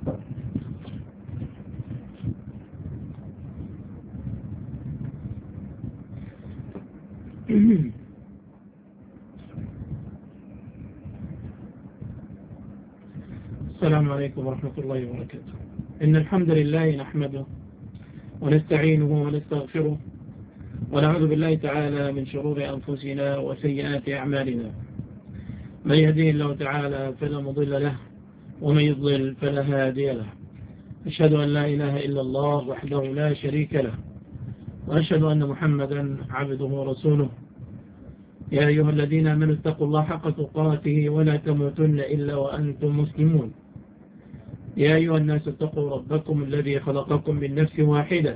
السلام عليكم ورحمة الله وبركاته إن الحمد لله نحمده ونستعينه ونستغفره ونعوذ بالله تعالى من شرور أنفسنا وسيئات أعمالنا من يهديه الله تعالى فلا مضل له ومن يضلل فلا هادي له أشهد أن لا إله إلا الله وحده لا شريك له وأشهد أن محمدا عبده ورسوله يا أيها الذين آمنوا اتقوا الله حق تقاته ولا تموتن إلا وأنتم مسلمون يا أيها الناس اتقوا ربكم الذي خلقكم من نفس واحدة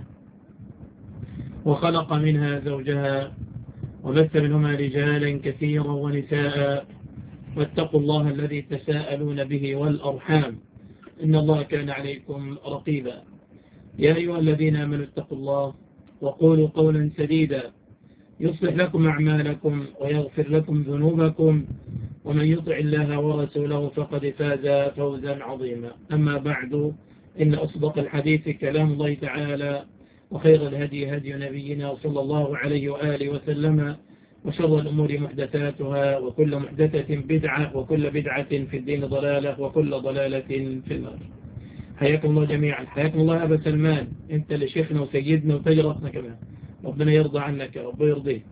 وخلق منها زوجها وبث منهما رجالا كثيرا ونساء واتقوا الله الذي تساءلون به والأرحام إن الله كان عليكم رقيبا يا أيها الذين آمنوا اتقوا الله وقولوا قولا سديدا يصلح لكم أعمالكم ويغفر لكم ذنوبكم ومن يطع الله ورسوله فقد فاز فوزا عظيما أما بعد إن أصدق الحديث كلام الله تعالى وخير الهدي هدي نبينا صلى الله عليه وآله وسلم وشر الأمور محدثاتها وكل محدثة بدعة وكل بدعة في الدين ضلالة وكل ضلالة في النار حياكم الله جميعا حياكم الله أبا سلمان أنت لشيخنا وسيدنا وتجرتنا كمان ربنا يرضى عنك يا رب يرضيك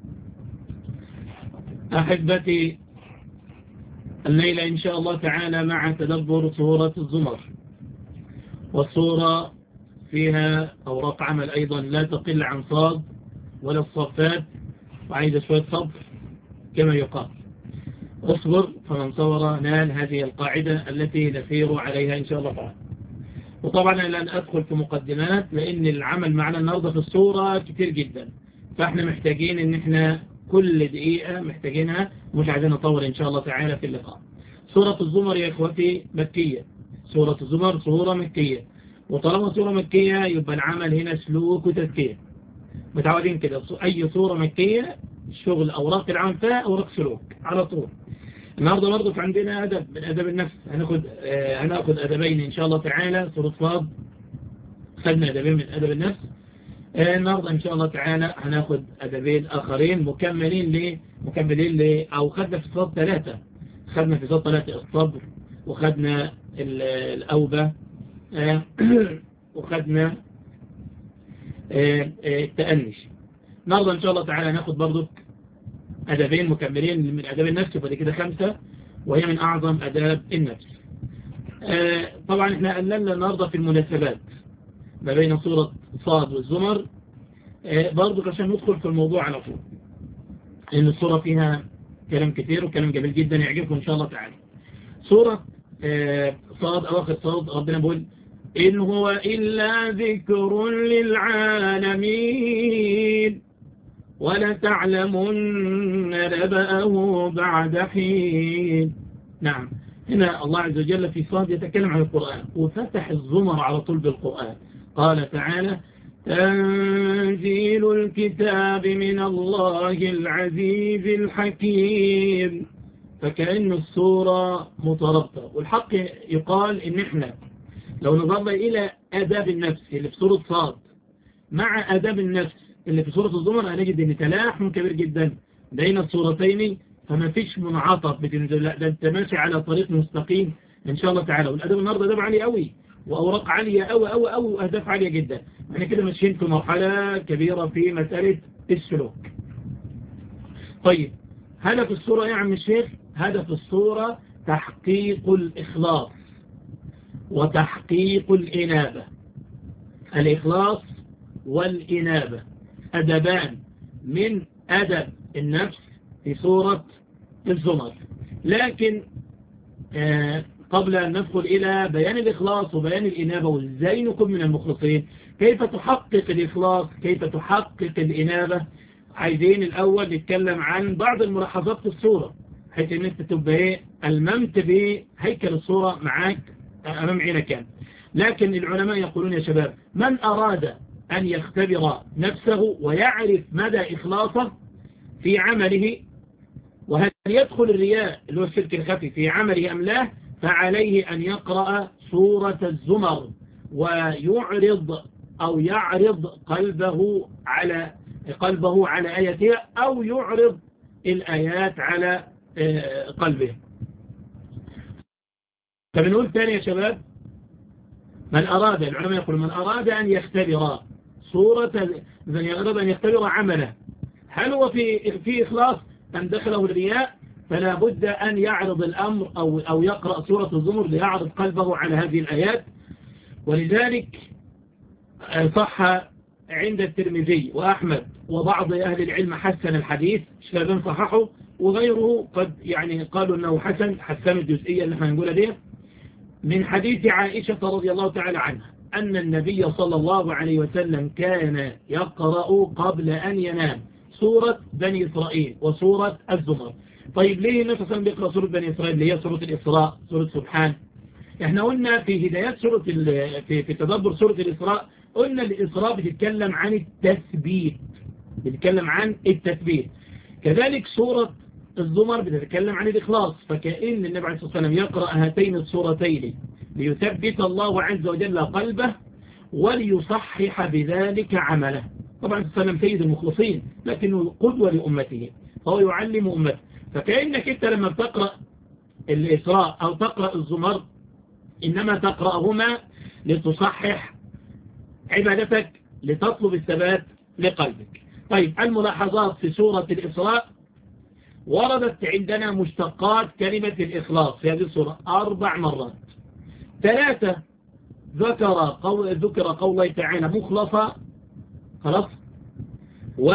أحبتي الليلة إن شاء الله تعالى مع تدبر سورة الزمر والسورة فيها أوراق عمل أيضا لا تقل عن صاد ولا الصفات وعايزة شوية صبر كما يقال اصبر فمن صبر نال هذه القاعدة التي نسير عليها إن شاء الله تعالى وطبعا لن أدخل في مقدمات لأن العمل معنا النهاردة في الصورة كتير جدا فاحنا محتاجين ان احنا كل دقيقة محتاجينها ومش عايزين نطور ان شاء الله تعالى في اللقاء سورة الزمر يا اخوتي مكية سورة الزمر سورة مكية وطالما سورة مكية يبقى العمل هنا سلوك وتذكير متعودين كده اي سورة مكية شغل اوراق العمل فيها اوراق سلوك على طول النهاردة برضه في عندنا أدب من أدب النفس هناخد آه هناخد أدبين إن شاء الله تعالى سورة صاد خدنا أدبين من أدب النفس آه النهاردة إن شاء الله تعالى هناخد أدبين آخرين مكملين ل مكملين ل أو خدنا في صاد ثلاثة خدنا في صاد ثلاثة الصبر وخدنا الأوبة آه وخدنا التأنش النهاردة إن شاء الله تعالى هناخد برضه أدبين مكملين من أداب النفس وبعد كده خمسة وهي من أعظم أداب النفس آه طبعا احنا قللنا النهاردة في المناسبات ما بين صورة صاد والزمر آه برضو عشان ندخل في الموضوع على طول لأن الصورة فيها كلام كتير وكلام جميل جدا يعجبكم إن شاء الله تعالى صورة آه صاد أواخر صاد ربنا بيقول إن هو إلا ذكر للعالمين ولتعلمن نبأه بعد حين نعم هنا الله عز وجل في صاد يتكلم عن القرآن وفتح الزمر على طول بالقرآن قال تعالى تنزيل الكتاب من الله العزيز الحكيم فكأن السورة متربطة والحق يقال ان احنا لو نظرنا الى اداب النفس اللي في سورة صاد مع اداب النفس اللي في سورة الزمر هنجد ان تلاحم كبير جدا بين الصورتين فما فيش منعطف بتنزل لا ده انت ماشي على طريق مستقيم ان شاء الله تعالى والادب النهارده ادب عالي قوي واوراق عالية قوي قوي قوي واهداف عالية جدا احنا كده ماشيين في مرحلة كبيرة في مسألة السلوك طيب هدف الصورة يا عم الشيخ هدف الصورة تحقيق الإخلاص وتحقيق الإنابة الإخلاص والإنابة أدبان من أدب النفس في سورة الزمر لكن آه قبل أن ندخل إلى بيان الإخلاص وبيان الإنابة وإزاي نكون من المخلصين كيف تحقق الإخلاص كيف تحقق الإنابة عايزين الأول نتكلم عن بعض الملاحظات في الصورة حيث أن أنت تبقى إيه الممت بهيكل الصورة معاك أمام عينك يعني. لكن العلماء يقولون يا شباب من أراد أن يختبر نفسه ويعرف مدى إخلاصه في عمله وهل يدخل الرياء اللي هو الشرك الخفي في عمله أم لا فعليه أن يقرأ سورة الزمر ويعرض أو يعرض قلبه على قلبه على آياتها أو يعرض الآيات على قلبه فبنقول تاني يا شباب من أراد العلماء يقول من أراد أن يختبر صورة من أراد أن يختبر عمله هل هو في في إخلاص أم دخله الرياء فلا بد أن يعرض الأمر أو, أو يقرأ سورة الزمر ليعرض قلبه على هذه الآيات ولذلك صح عند الترمذي وأحمد وبعض أهل العلم حسن الحديث شبابين صححه وغيره قد يعني قالوا أنه حسن حسن الجزئية اللي احنا نقولها دي من حديث عائشة رضي الله تعالى عنها أن النبي صلى الله عليه وسلم كان يقرأ قبل أن ينام سورة بني إسرائيل وسورة الزمر طيب ليه النبي صلى الله عليه وسلم بيقرأ سورة بني إسرائيل اللي هي سورة الإسراء سورة سبحان احنا قلنا في هدايات سورة في, في تدبر سورة الإسراء قلنا الإسراء بتتكلم عن التثبيت بتتكلم عن التثبيت كذلك سورة الزمر بتتكلم عن الإخلاص فكأن النبي عليه الصلاة والسلام يقرأ هاتين السورتين ليثبت الله عز وجل قلبه وليصحح بذلك عمله طبعا صلى الله عليه وسلم سيد المخلصين لكنه قدوة لأمته فهو يعلم أمته فكأنك أنت لما بتقرأ الإسراء أو تقرأ الزمر إنما تقرأهما لتصحح عبادتك لتطلب الثبات لقلبك طيب الملاحظات في سورة الإسراء وردت عندنا مشتقات كلمة الإخلاص في هذه السورة أربع مرات ثلاثة ذكر قول ذكر قوله تعالى مخلصة خلاص و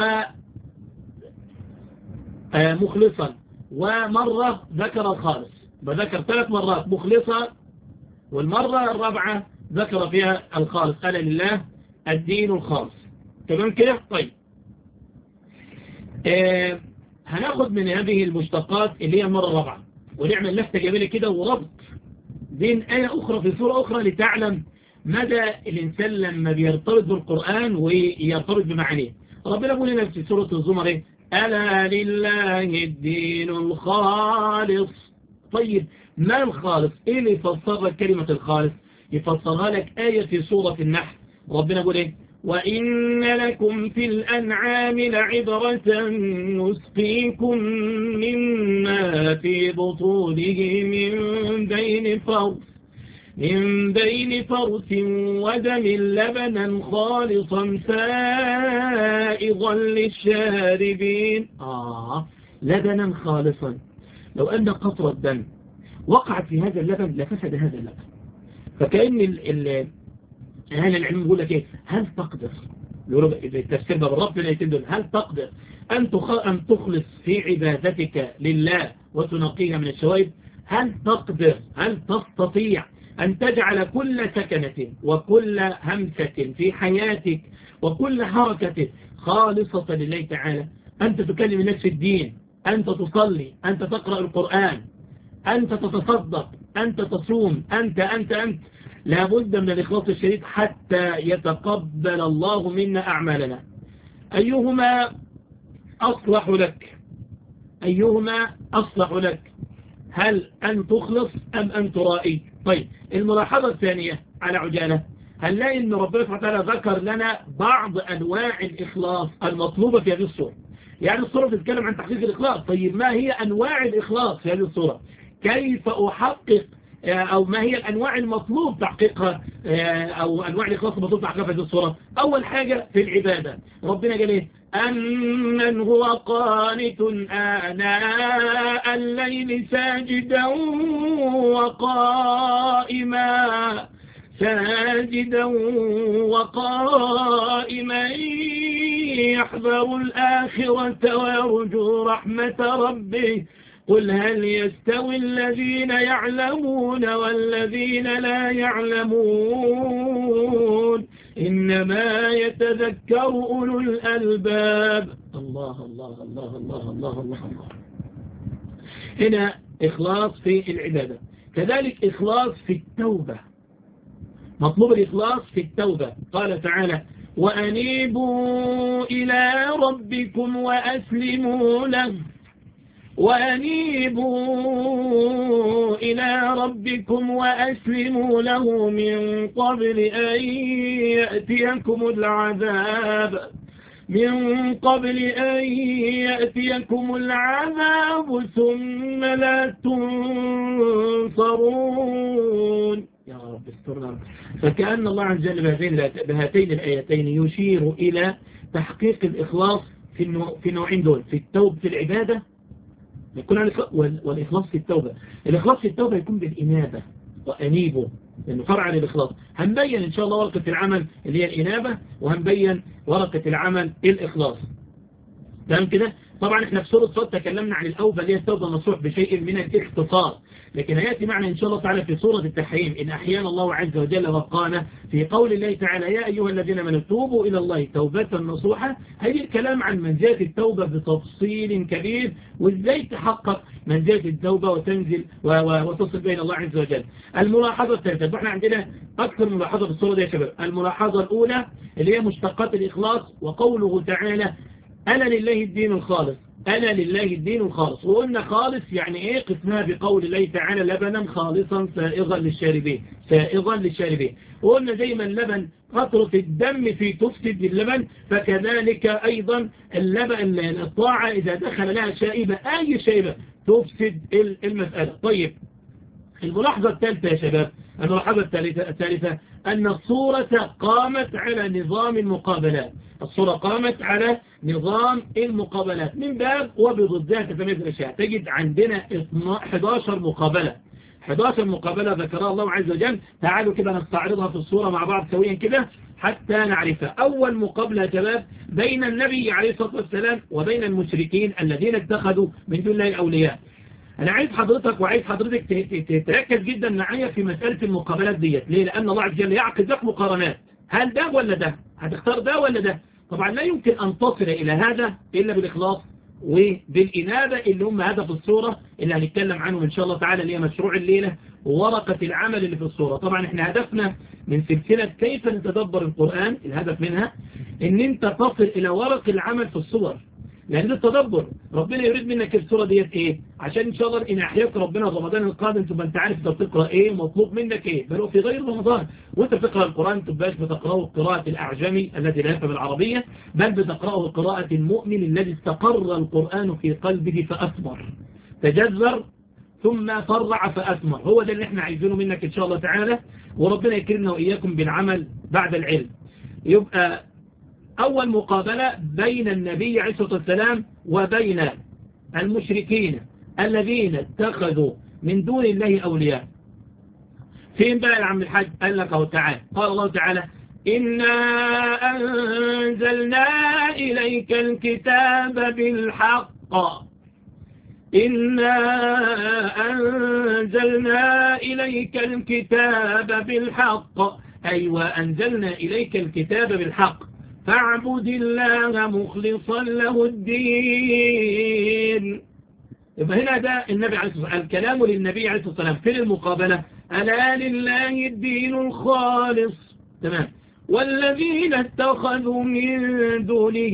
مخلصا ومرة ذكر الخالص بذكر ثلاث مرات مخلصة والمرة الرابعة ذكر فيها الخالص قال لله الدين الخالص تمام كده طيب آه هناخد من هذه المشتقات اللي هي المرة الرابعة ونعمل لفتة جميلة كده وربط بين آية أخرى في سورة أخرى لتعلم مدى الإنسان لما بيرتبط بالقرآن ويرتبط بمعانيه ربنا بيقول لنا في سورة الزمر ايه ألا لله الدين الخالص طيب ما الخالص ايه اللي يفسر لك كلمة الخالص يفسرها لك آية في سورة النحل ربنا بيقول ايه وإن لكم في الأنعام لعبرة نسقيكم مما في بطونه من بين فرث من بين فرث ودم لبنا خالصا سائغا للشاربين آه لبنا خالصا لو أن قطرة دم وقعت في هذا اللبن لفسد هذا اللبن فكأن ال أهل العلم يقول لك إيه هل تقدر التفسير ده بالرب الآيتين هل تقدر أن أن تخلص في عبادتك لله وتنقيها من الشوائب هل تقدر هل تستطيع أن تجعل كل سكنة وكل همسة في حياتك وكل حركة خالصة لله تعالى أنت تكلم الناس في الدين أنت تصلي أنت تقرأ القرآن أنت تتصدق أنت تصوم أنت أنت أنت لابد من الإخلاص الشديد حتى يتقبل الله منا أعمالنا أيهما أصلح لك أيهما أصلح لك هل أن تخلص أم أن ترائي طيب الملاحظة الثانية على عجالة هل لا إن ربنا سبحانه وتعالى ذكر لنا بعض أنواع الإخلاص المطلوبة في هذه الصورة يعني الصورة تتكلم عن تحقيق الإخلاص طيب ما هي أنواع الإخلاص في هذه الصورة كيف أحقق أو ما هي الأنواع المطلوب تحقيقها أو أنواع الإخلاص المطلوب تحقيقها في هذه الصورة أول حاجة في العبادة ربنا قال إيه أمن هو قانت آناء الليل ساجدا وقائما ساجدا وقائما يحذر الآخرة ويرجو رحمة ربه قل هل يستوي الذين يعلمون والذين لا يعلمون إنما يتذكر أولو الألباب الله الله الله الله الله الله الله هنا إخلاص في العبادة كذلك إخلاص في التوبة مطلوب الإخلاص في التوبة قال تعالى وأنيبوا إلى ربكم وأسلموا له وأنيبوا إلى ربكم وأسلموا له من قبل أن يأتيكم العذاب من قبل أن يأتيكم العذاب ثم لا تنصرون يا رب استرنا فكأن الله عز وجل بهاتين الآيتين يشير إلى تحقيق الإخلاص في في النوعين دول في التوب في العبادة يكون والإخلاص في التوبة الإخلاص في التوبة يكون بالإنابة وأنيبه لأنه فرع عن الإخلاص هنبين إن شاء الله ورقة العمل اللي هي الإنابة وهنبين ورقة العمل الإخلاص تمام كده طبعا احنا في سورة صوت تكلمنا عن الأوبة اللي هي التوبة النصوح بشيء من الاختصار لكن هيأتي معنا إن شاء الله تعالى في سورة التحريم إن أحيانا الله عز وجل وقانا في قول الله تعالى يا أيها الذين من توبوا إلى الله توبة نصوحة هذه الكلام عن منزلة التوبة بتفصيل كبير وإزاي تحقق منزلة التوبة وتنزل وتصل بين الله عز وجل الملاحظة الثالثة احنا عندنا أكثر ملاحظة في الصورة دي يا شباب الملاحظة الأولى اللي هي مشتقات الإخلاص وقوله تعالى أنا لله الدين الخالص أنا لله الدين الخالص وقلنا خالص يعني إيه قسمها بقول الله تعالى لبنا خالصا سائغا للشاربين سائغا للشاربين وقلنا دايما لبن قطرة الدم في تفسد اللبن فكذلك أيضا اللبن الطاعة إذا دخل لها شائبة أي شائبة تفسد المسألة طيب الملاحظة الثالثة يا شباب الملاحظة الثالثة, الثالثة أن الصورة قامت على نظام المقابلات الصورة قامت على نظام المقابلات من باب وبضدها تتميز الأشياء تجد عندنا 11 مقابلة 11 مقابلة ذكرها الله عز وجل تعالوا كده نستعرضها في الصورة مع بعض سويا كده حتى نعرفها أول مقابلة يا شباب بين النبي عليه الصلاة والسلام وبين المشركين الذين اتخذوا من دون الله الأولياء أنا عايز حضرتك وعايز حضرتك تركز جدا معايا في مسألة المقابلات ديت ليه؟ لأن الله عز وجل يعقد لك مقارنات هل ده ولا ده هتختار ده ولا ده طبعا لا يمكن أن تصل إلى هذا إلا بالإخلاص وبالإنابة اللي هم هدف الصورة اللي هنتكلم عنه إن شاء الله تعالى اللي هي مشروع الليلة وورقة العمل اللي في الصورة طبعا احنا هدفنا من سلسلة كيف نتدبر القرآن الهدف منها ان انت تصل الى ورق العمل في الصور لأن ده التدبر ربنا يريد منك الصورة ديت ايه عشان ان شاء الله ان احياك ربنا رمضان القادم تبقى انت عارف انت بتقرأ ايه مطلوب منك ايه بل في غير رمضان وانت بتقرأ القرآن تبقاش بتقرأه قراءة الاعجمي الذي لا يفهم العربية بل بتقرأه قراءة المؤمن الذي استقر القرآن في قلبه فأثمر تجذر ثم فرع فأثمر هو ده اللي احنا عايزينه منك ان شاء الله تعالى وربنا يكرمنا وإياكم بالعمل بعد العلم يبقى أول مقابلة بين النبي عليه الصلاة والسلام وبين المشركين الذين اتخذوا من دون الله أولياء فين بقى العم الحاج قال لك أهو تعالى قال الله تعالى إنا أنزلنا إليك الكتاب بالحق إنا أنزلنا إليك الكتاب بالحق أيوة أنزلنا إليك الكتاب بالحق فاعبد الله مخلصا له الدين يبقى هنا ده النبي عليه الصلاة والسلام الكلام للنبي عليه الصلاة والسلام في المقابلة ألا لله الدين الخالص تمام والذين اتخذوا من دونه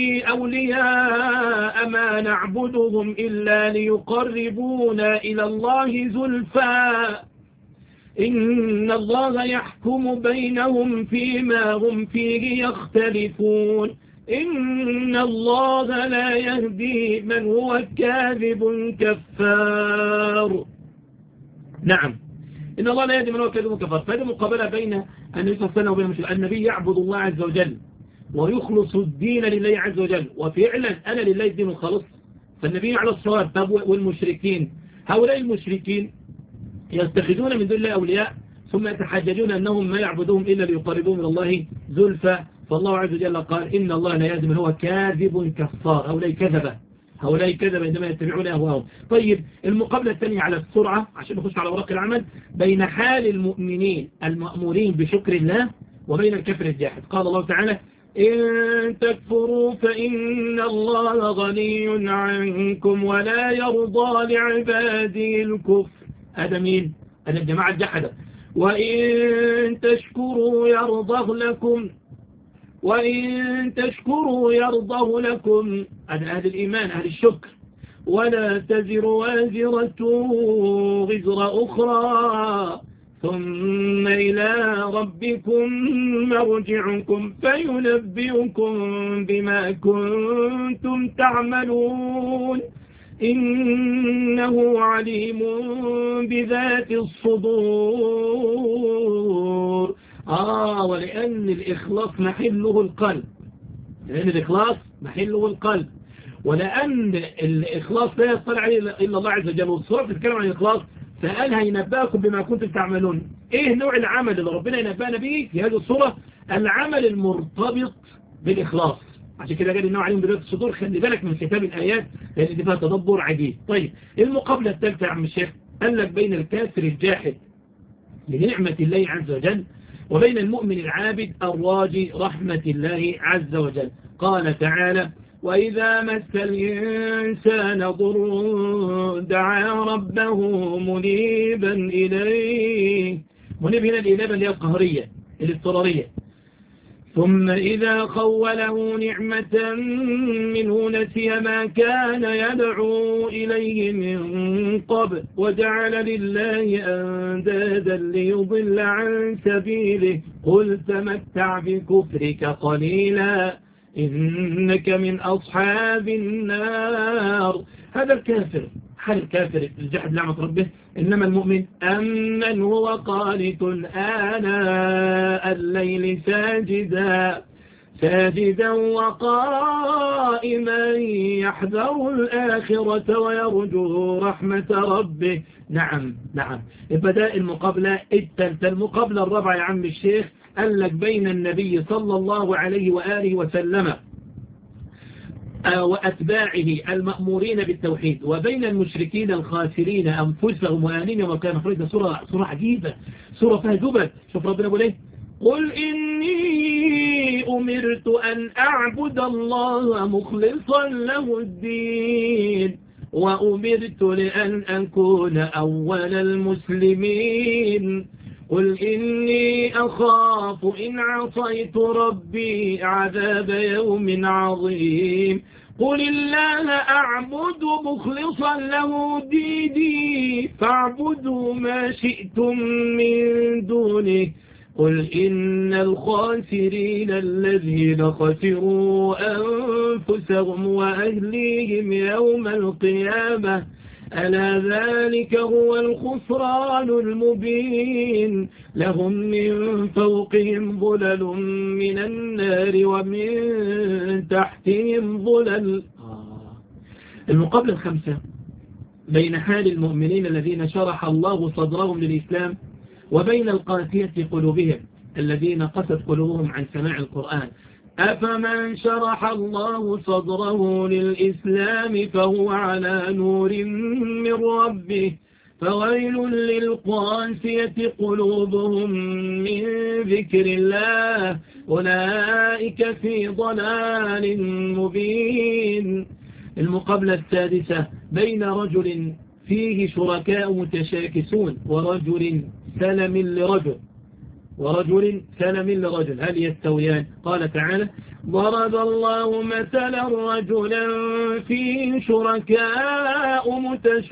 أولياء ما نعبدهم إلا ليقربونا إلى الله زلفاء إن الله يحكم بينهم فيما هم فيه يختلفون إن الله لا يهدي من هو كاذب كفار نعم إن الله لا يهدي من هو كاذب كفار فهذه مقابلة بين النبي صلى الله عليه وسلم وبين المشرك النبي يعبد الله عز وجل ويخلص الدين لله عز وجل وفعلا أنا لله الدين الخالص فالنبي على الصواب والمشركين هؤلاء المشركين يتخذون من دون الله أولياء ثم يتحججون أنهم ما يعبدون إلا ليقربون من الله زلفى فالله عز وجل قال إن الله لا يهدي من هو كاذب كفار هؤلاء كذبة هؤلاء كذب عندما يتبعون أهواهم طيب المقابلة الثانية على السرعة عشان نخش على ورق العمل بين حال المؤمنين المأمورين بشكر الله وبين الكفر الجاحد قال الله تعالى إن تكفروا فإن الله غني عنكم ولا يرضى لعباده الكفر هذا مين هذا الجماعة الجحدة وإن تشكروا يرضه لكم وإن تشكروا يرضه لكم هذا أهل الإيمان أهل الشكر ولا تزر وازرة غزر أخرى ثم إلى ربكم مرجعكم فينبئكم بما كنتم تعملون إنه عليم بذات الصدور آه ولأن الإخلاص محله القلب لأن الإخلاص محله القلب ولأن الإخلاص لا يطلع عليه إلا الله عز وجل والصورة تتكلم عن الإخلاص فقال هينبأكم بما كنتم تعملون إيه نوع العمل اللي ربنا ينبأنا به في هذه الصورة العمل المرتبط بالإخلاص عشان كده قال النوع عليهم بذات الصدور خلي بالك من كتاب الآيات لأن دي فيها تدبر عجيب طيب المقابلة الثالثة يا عم الشيخ قال لك بين الكافر الجاحد لنعمة الله عز وجل وبين المؤمن العابد الراجي رحمة الله عز وجل قال تعالى وإذا مس الإنسان ضر دعا ربه منيبا إليه منيب هنا الإنابة اللي هي القهرية الاضطرارية ثم إذا خوله نعمة منه نسي ما كان يدعو إليه من قبل وجعل لله أندادا ليضل عن سبيله قل تمتع بكفرك قليلا إنك من أصحاب النار هذا الكافر حال الكافر الجحد نعمة ربه إنما المؤمن أمن هو قانت آناء الليل ساجدا ساجدا وقائما يحذر الآخرة ويرجو رحمة ربه نعم نعم بداء المقابلة التالتة المقابلة الرابعة يا عم الشيخ قال لك بين النبي صلى الله عليه وآله وسلم وأتباعه المأمورين بالتوحيد وبين المشركين الخاسرين أنفسهم وآلين وكان مخرجنا سورة, سورة عجيبة سورة فيها جبل شوف ربنا بقول ايه قل إني أمرت أن أعبد الله مخلصا له الدين وأمرت لأن أكون أول المسلمين قل إني أخاف إن عصيت ربي عذاب يوم عظيم قل الله أعبد مخلصا له ديني فاعبدوا ما شئتم من دونه قل إن الخاسرين الذين خسروا أنفسهم وأهليهم يوم القيامة ألا ذلك هو الخسران المبين لهم من فوقهم ظلل من النار ومن تحتهم ظلل المقابلة الخمسة بين حال المؤمنين الذين شرح الله صدرهم للإسلام وبين القاسية قلوبهم الذين قست قلوبهم عن سماع القرآن أفمن شرح الله صدره للإسلام فهو على نور من ربه فويل للقاسية قلوبهم من ذكر الله أولئك في ضلال مبين المقابلة السادسة بين رجل فيه شركاء متشاكسون ورجل سلم لرجل ورجل سلم لرجل هل يستويان قال تعالى ضرب الله مثلا رجلا فيه شركاء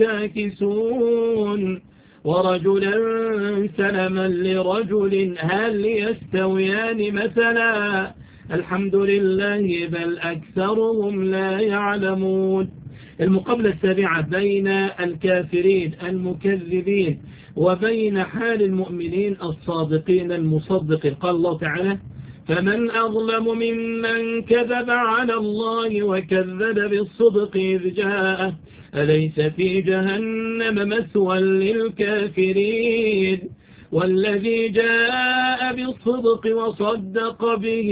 متشاكسون ورجلا سلما لرجل هل يستويان مثلا الحمد لله بل أكثرهم لا يعلمون المقابلة السابعة بين الكافرين المكذبين وبين حال المؤمنين الصادقين المصدقين قال الله تعالى فمن أظلم ممن كذب على الله وكذب بالصدق إذ جاءه أليس في جهنم مسوى للكافرين والذي جاء بالصدق وصدق به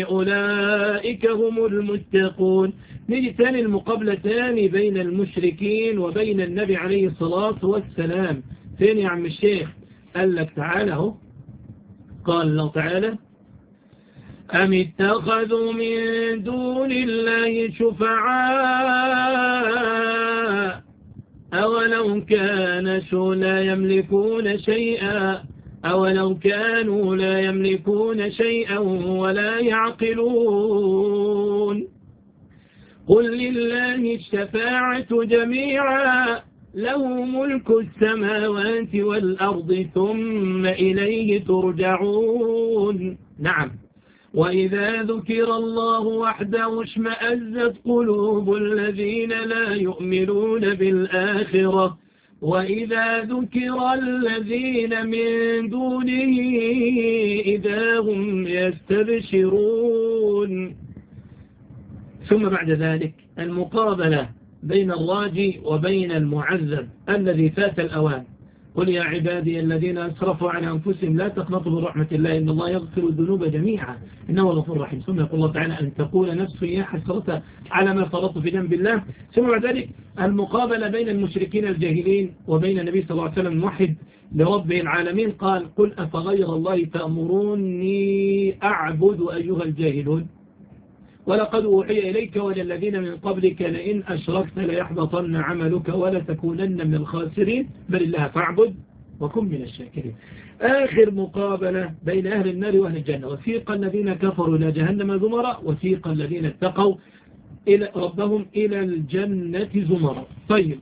أولئك هم المتقون نيجي تاني المقابلتان بين المشركين وبين النبي عليه الصلاة والسلام فين يا عم الشيخ قال لك تعالى اهو قال الله تعالى أم اتخذوا من دون الله شفعاء أولو كانوا لا يملكون شيئا أولو كانوا لا يملكون شيئا ولا يعقلون قل لله الشفاعة جميعا له ملك السماوات والأرض ثم إليه ترجعون نعم وإذا ذكر الله وحده اشمأزت قلوب الذين لا يؤمنون بالآخرة وإذا ذكر الذين من دونه إذا هم يستبشرون ثم بعد ذلك المقابلة بين الراجي وبين المعذب الذي فات الأوان قل يا عبادي الذين أسرفوا على أنفسهم لا تقنطوا من رحمة الله إن الله يغفر الذنوب جميعا إنه غفور رحيم ثم يقول الله تعالى أن تقول نفس يا حسرة على ما فرطت في جنب الله ثم بعد ذلك المقابلة بين المشركين الجاهلين وبين النبي صلى الله عليه وسلم الموحد لرب العالمين قال قل أفغير الله تأمروني أعبد أيها الجاهلون ولقد أوحي إليك وللذين من قبلك لئن أشركت ليحبطن عملك ولا تكونن من الخاسرين بل الله فاعبد وكن من الشاكرين آخر مقابلة بين أهل النار وأهل الجنة وثيق الذين كفروا إلى جهنم زمرا وثيق الذين اتقوا إلى ربهم إلى الجنة زمرا طيب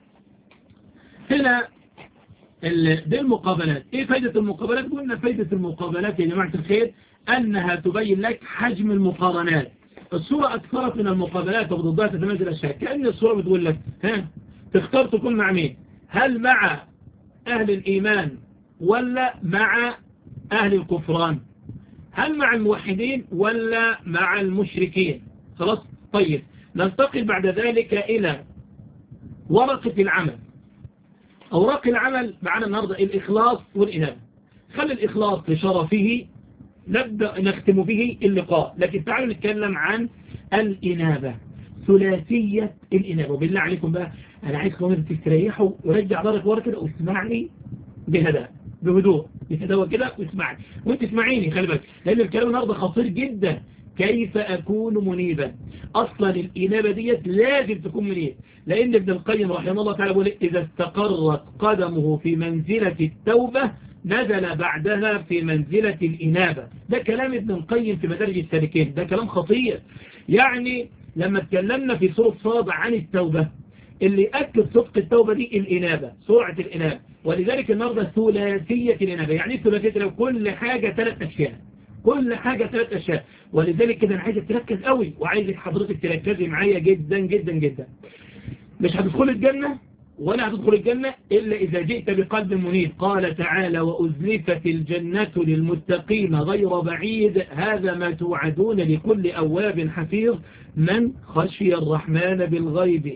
هنا دي المقابلات ايه فايدة المقابلات قلنا فايدة المقابلات يا جماعة الخير انها تبين لك حجم المقارنات الصورة أكثرت من المقابلات وبضدها تتميز الأشياء كأن الصورة بتقول لك ها تختار تكون مع مين هل مع أهل الإيمان ولا مع أهل الكفران هل مع الموحدين ولا مع المشركين خلاص طيب ننتقل بعد ذلك إلى ورقة العمل أوراق العمل معنا النهاردة الإخلاص والإنابة خلي الإخلاص لشرفه نبدأ نختم به اللقاء لكن تعالوا نتكلم عن الإنابة ثلاثية الإنابة وبالله عليكم بقى أنا عايزكم تستريحوا ورجع ظهرك ورا كده واسمعني بهداء بهدوء بهدوء كده واسمعني وانت اسمعيني خلي بالك لأن الكلام النهارده خطير جدا كيف أكون منيبا أصلا الإنابة ديت لازم تكون منيب لأن ابن القيم رحمه الله تعالى يقول إذا استقرت قدمه في منزلة التوبة نزل بعدها في منزلة الإنابة ده كلام ابن القيم في مدارج السالكين ده كلام خطير يعني لما اتكلمنا في سورة صاد عن التوبة اللي أكد صدق التوبة دي الإنابة سرعة الإنابة ولذلك النهاردة ثلاثية الإنابة يعني ثلاثية الإنابة كل حاجة ثلاث أشياء كل حاجة ثلاث أشياء ولذلك كده أنا عايزك تركز قوي وعايزك حضرتك تركزي معايا جدا جدا جدا مش هتدخل الجنة ولا هتدخل الجنة إلا إذا جئت بقلب منيب قال تعالى وأزلفت الجنة للمتقين غير بعيد هذا ما توعدون لكل أواب حفيظ من خشي الرحمن بالغيب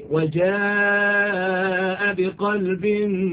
وجاء بقلب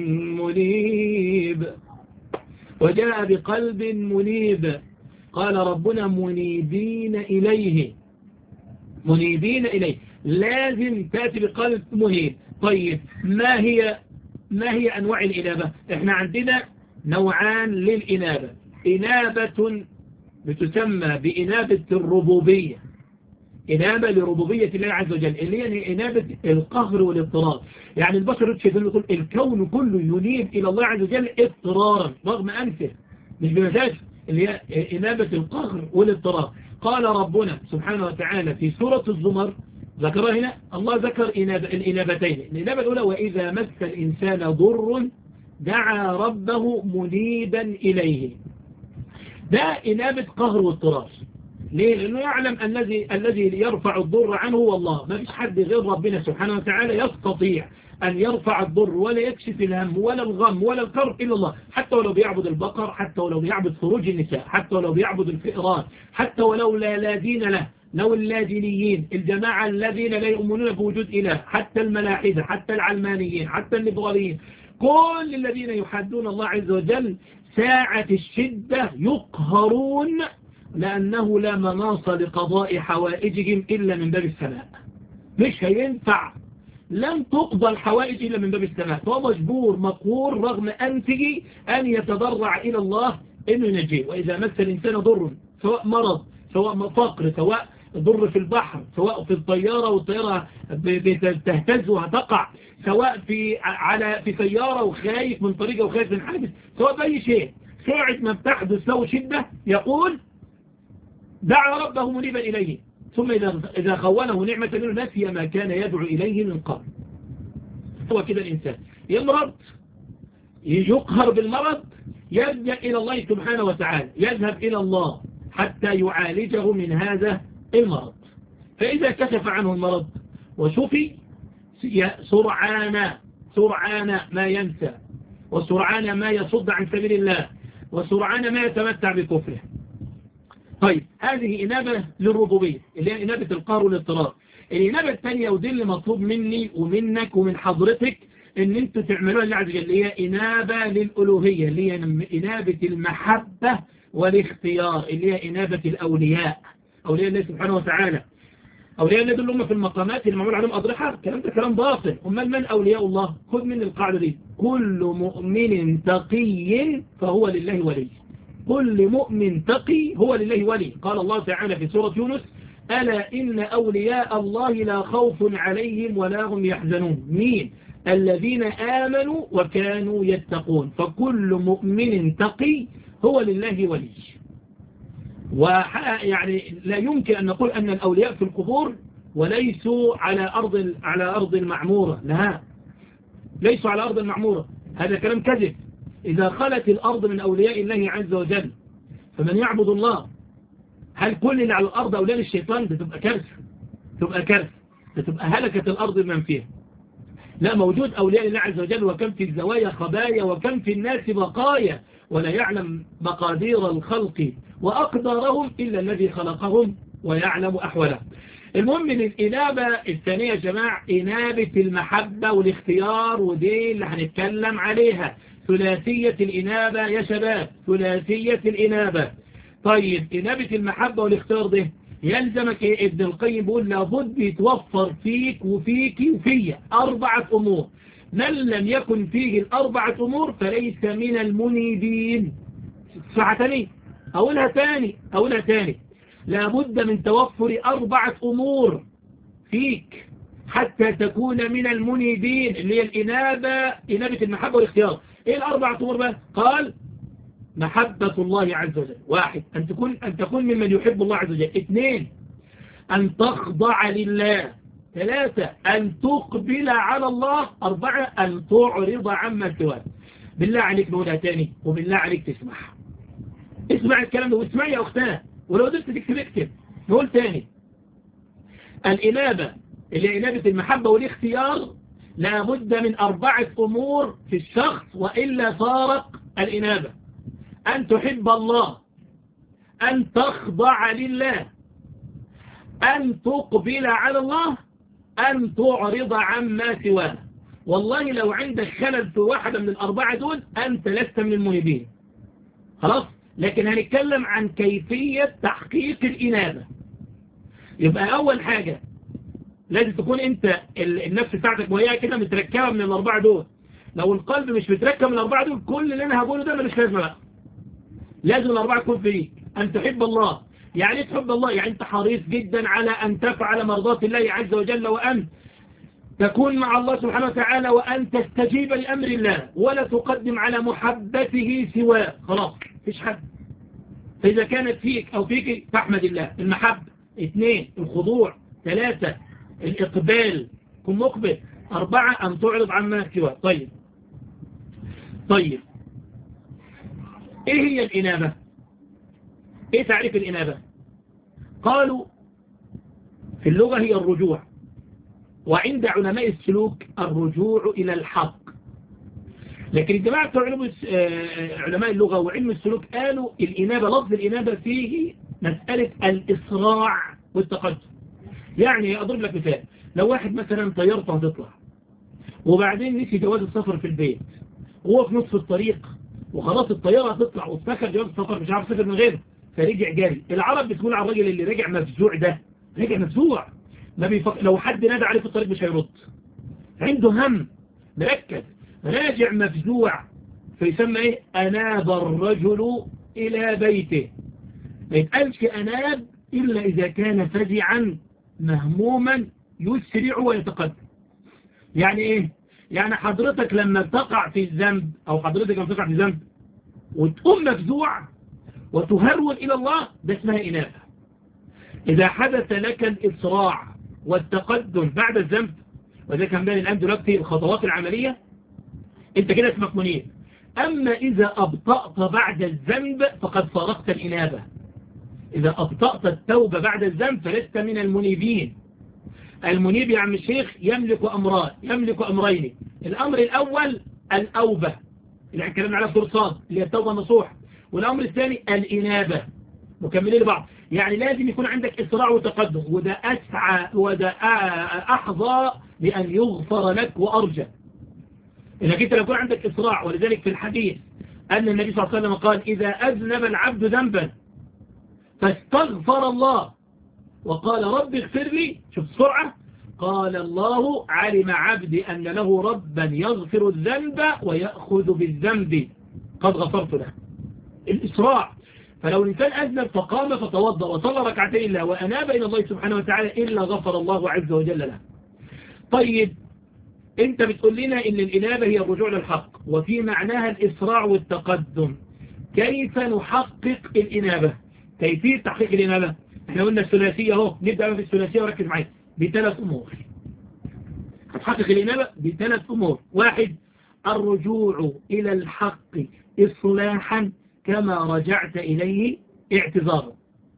منيب وجاء بقلب منيب قال ربنا منيبين إليه منيبين إليه لازم تأتي بقلب منيب طيب ما هي ما هي أنواع الإنابة احنا عندنا نوعان للإنابة إنابة بتسمى بإنابة الربوبية إنابة لربوبية الله عز وجل اللي هي إنابة القهر والاضطرار يعني البشر يقول الكون كله ينيب إلى الله عز وجل اضطرارا رغم أنفه مش بمزاج اللي هي إنابة القهر والاضطرار قال ربنا سبحانه وتعالى في سورة الزمر ذكرها هنا الله ذكر الإنابتين الإنابة الأولى وإذا مس الإنسان ضر دعا ربه منيبا إليه ده إنابة قهر واضطرار ليه؟ لأنه يعلم الذي الذي يرفع الضر عنه هو الله ما فيش حد غير ربنا سبحانه وتعالى يستطيع أن يرفع الضر ولا يكشف الهم ولا الغم ولا الكرب إلا الله حتى ولو بيعبد البقر حتى ولو بيعبد فروج النساء حتى ولو بيعبد الفئران حتى ولو لا, لا دين له لو اللادينيين الجماعة الذين لا يؤمنون بوجود إله حتى الملاحدة حتى العلمانيين حتى الليبراليين كل الذين يحدون الله عز وجل ساعة الشدة يقهرون لأنه لا مناص لقضاء حوائجهم إلا من باب السماء مش هينفع لن تقضى الحوائج إلا من باب السماء فهو مجبور مقهور رغم أنفه أن يتضرع إلى الله إنه ينجيه وإذا مس الإنسان ضر سواء مرض سواء فقر سواء ضر في البحر سواء في الطيارة والطيارة تهتز وهتقع سواء في على في سيارة وخايف من طريقة وخايف من حادث سواء بأي شيء سرعة ما بتحدث له شدة يقول دعا ربه منيبا إليه ثم إذا, إذا خونه نعمة منه نسي ما كان يدعو إليه من قبل هو كده الإنسان يمرض يقهر بالمرض يلجأ إلى الله سبحانه وتعالى يذهب إلى الله حتى يعالجه من هذا المرض فإذا كشف عنه المرض وشفي سرعان سرعان ما ينسى وسرعان ما يصد عن سبيل الله وسرعان ما يتمتع بكفره طيب هذه إنابة للربوبية اللي هي إنابة القهر والاضطرار الإنابة الثانية ودي اللي مطلوب مني ومنك ومن حضرتك ان انتوا تعملوها اللي عز اللي هي إنابة للألوهية اللي هي إنابة المحبة والاختيار اللي هي إنابة الأولياء أولياء الله سبحانه وتعالى أولياء الله دول هم في المقامات اللي معمول عليهم أضرحة الكلام ده كلام باطل أمال من أولياء الله خذ من القاعدة دي كل مؤمن تقي فهو لله ولي كل مؤمن تقي هو لله ولي قال الله تعالى في سورة يونس ألا إن أولياء الله لا خوف عليهم ولا هم يحزنون مين الذين آمنوا وكانوا يتقون فكل مؤمن تقي هو لله ولي ويعني لا يمكن أن نقول أن الأولياء في القبور وليسوا على أرض على أرض المعمورة لا ليسوا على أرض المعمورة هذا كلام كذب إذا خلت الأرض من أولياء الله عز وجل فمن يعبد الله هل كل اللي على الأرض أولياء الشيطان بتبقى كارثة تبقى كارثة بتبقى هلكة الأرض من فيها لا موجود أولياء الله عز وجل وكم في الزوايا خبايا وكم في الناس بقايا ولا يعلم مقادير الخلق وأقدارهم إلا الذي خلقهم ويعلم أحوالهم المهم من الإنابة الثانية يا جماعة إنابة المحبة والاختيار ودي اللي هنتكلم عليها ثلاثية الإنابة يا شباب ثلاثية الإنابة طيب إنابة المحبة والاختيار ده يلزمك إيه ابن القيم بيقول لابد يتوفر فيك وفيك وفيا أربعة أمور من لم يكن فيه الأربعة أمور فليس من المنيبين ساعة تاني أقولها تاني أقولها تاني لابد من توفر أربعة أمور فيك حتى تكون من المنيبين اللي هي الإنابة إنابة المحبة والاختيار إيه الأربعة أمور بقى قال محبة الله عز وجل واحد أن تكون, أن تكون ممن يحب الله عز وجل اثنين أن تخضع لله ثلاثة أن تقبل على الله أربعة أن تعرض عما سواه بالله عليك نقولها تاني وبالله عليك تسمع اسمع الكلام ده واسمع يا أختنا ولو قدرت تكتب اكتب نقول تاني الإنابة اللي هي إنابة المحبة والاختيار لابد من أربعة أمور في الشخص وإلا فارق الإنابة أن تحب الله أن تخضع لله أن تقبل على الله أن تعرض عما سواه والله لو عندك خلل في واحدة من الأربعة دول أنت لست من المنيبين خلاص لكن هنتكلم عن كيفية تحقيق الإنابة يبقى أول حاجة لازم تكون أنت النفس بتاعتك وهي كده متركبة من الأربعة دول لو القلب مش متركب من الأربعة دول كل اللي أنا هقوله ده ملوش لازمة بقى لازم الأربعة تكون فيك أن تحب الله يعني تحب الله يعني أنت حريص جدا على أن تفعل مرضات الله عز وجل وأن تكون مع الله سبحانه وتعالى وأن تستجيب لأمر الله ولا تقدم على محبته سواه خلاص فيش حد فإذا كانت فيك أو فيك فاحمد الله المحبة اثنين الخضوع ثلاثة الإقبال كن مقبل أربعة أن تعرض عما سواه طيب طيب ايه هي الإنابة ايه تعريف الإنابة قالوا في اللغة هي الرجوع وعند علماء السلوك الرجوع إلى الحق لكن الجماعة بتوع علماء اللغة وعلم السلوك قالوا الإنابة لفظ الإنابة فيه مسألة الإسراع والتقدم يعني أضرب لك مثال لو واحد مثلا طيارته هتطلع وبعدين نسي جواز السفر في البيت وهو في نصف الطريق وخلاص الطيارة هتطلع وافتكر جواز السفر مش عارف سفر من غيره فرجع جاري العرب بتقول على الراجل اللي رجع مفزوع ده رجع مفزوع ما بيفك... لو حد نادى عليه في الطريق مش هيرد عنده هم مركز راجع مفزوع فيسمى ايه اناب الرجل الى بيته ما يتقالش اناب الا اذا كان فزعا مهموما يسرع ويتقدم يعني ايه يعني حضرتك لما تقع في الذنب او حضرتك لما تقع في الذنب وتقوم مفزوع وتهرول الى الله ده اسمها انابه إذا حدث لك الإسراع والتقدم بعد الذنب وده كان بين الآن دلوقتي الخطوات العملية انت كده اسمك منيب أما إذا أبطأت بعد الذنب فقد فارقت الإنابة إذا أبطأت التوبة بعد الذنب فلست من المنيبين المنيب يا عم الشيخ يملك أمران يملك أمرين الأمر الأول الأوبة اللي اتكلمنا عليها في صاد اللي هي التوبة النصوح والأمر الثاني الإنابة مكملين لبعض يعني لازم يكون عندك إسراع وتقدم وده أسعى وده أحظى بأن يغفر لك وأرجى إنك أنت لو يكون عندك إسراع ولذلك في الحديث أن النبي صلى الله عليه وسلم قال إذا أذنب العبد ذنبا فاستغفر الله وقال رب اغفر لي شوف السرعة قال الله علم عبدي أن له ربا يغفر الذنب ويأخذ بالذنب قد غفرت له الإسراع فلو الإنسان أذنب فقام فتوضأ وصلى ركعتين الله وأناب إلى الله سبحانه وتعالى إلا غفر الله عز وجل له طيب انت بتقول لنا ان الإنابة هي الرجوع للحق وفي معناها الإسراع والتقدم كيف نحقق الإنابة كيفية تحقيق الإنابة احنا قلنا الثلاثية اهو نبدأ في الثلاثية وركز معايا بثلاث أمور هتحقق الإنابة بثلاث أمور واحد الرجوع إلى الحق إصلاحا كما رجعت إليه اعتذارا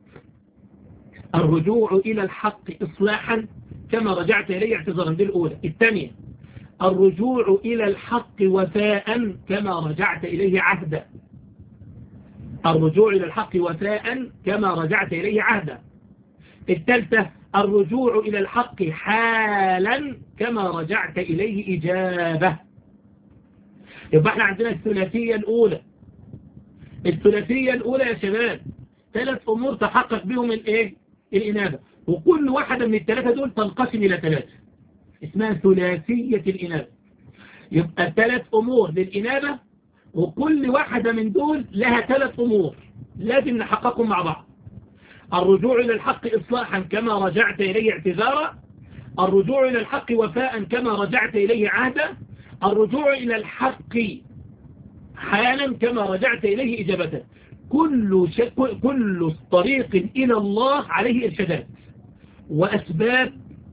الرجوع إلى الحق إصلاحا كما رجعت إليه اعتذارا دي الأولى الثانية الرجوع إلى الحق وفاء كما رجعت إليه عهدا الرجوع إلى الحق وفاء كما رجعت إليه عهدا الثالثة الرجوع إلى الحق حالا كما رجعت إليه إجابة يبقى احنا عندنا الثلاثية الأولى الثلاثية الأولى يا شباب ثلاث أمور تحقق بهم الايه الإنابة وكل واحدة من الثلاثة دول تنقسم إلى ثلاثة اسمها ثلاثية الإنابة يبقى ثلاث أمور للإنابة وكل واحدة من دول لها ثلاث أمور لازم نحققهم مع بعض الرجوع إلى الحق إصلاحا كما رجعت إليه اعتذارا الرجوع إلى الحق وفاء كما رجعت إليه عهدا الرجوع إلى الحق حالا كما رجعت إليه إجابته كل, ش... كل طريق إلى الله عليه إرشادات وأسباب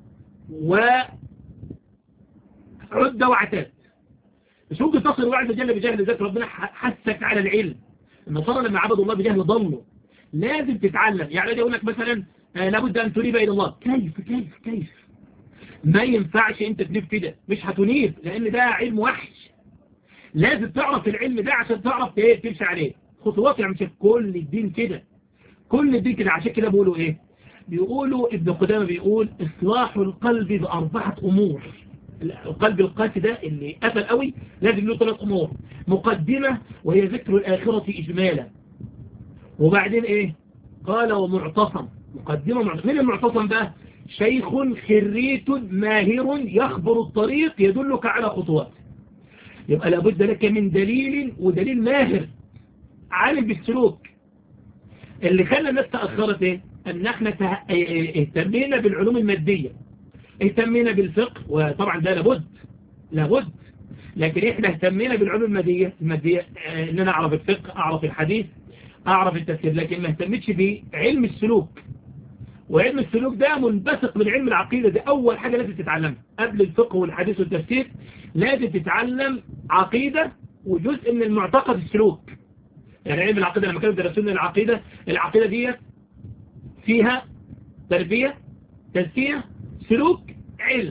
وعدة وعتاد مش ممكن تصل الله عز وجل بجهل ذات ربنا حثك على العلم النصارى لما عبدوا الله بجهل ضلوا لازم تتعلم يعني يقول لك مثلا آه لابد أن تنيب إلى الله كيف كيف كيف ما ينفعش انت تنيب كده مش هتنيب لأن ده علم وحش لازم تعرف العلم ده عشان تعرف ايه تمشي عليه خطوات يعني مش كل الدين كده كل الدين كده عشان كده بيقولوا ايه بيقولوا ابن قدامة بيقول اصلاح القلب بأربعة امور القلب القاسي ده اللي قفل قوي لازم له ثلاث امور مقدمة وهي ذكر الآخرة اجمالا وبعدين ايه قال ومعتصم مقدمة معتصم مين المعتصم بقى شيخ خريت ماهر يخبر الطريق يدلك على خطوات يبقى لابد لك من دليل ودليل ماهر عالم بالسلوك اللي خلى الناس تأخرت ايه ان احنا اهتمينا بالعلوم المادية اهتمينا بالفقه وطبعا ده لابد لابد لكن احنا اهتمينا بالعلوم المادية المادية ان انا اعرف الفقه اعرف الحديث اعرف التفسير لكن ما اهتمتش بعلم السلوك وعلم السلوك ده منبثق من علم العقيدة ده أول حاجة لازم تتعلمها قبل الفقه والحديث والتفسير لازم تتعلم عقيدة وجزء من المعتقد السلوك يعني علم العقيدة لما كانوا درسونا العقيدة العقيدة دي فيها تربية تزكية سلوك علم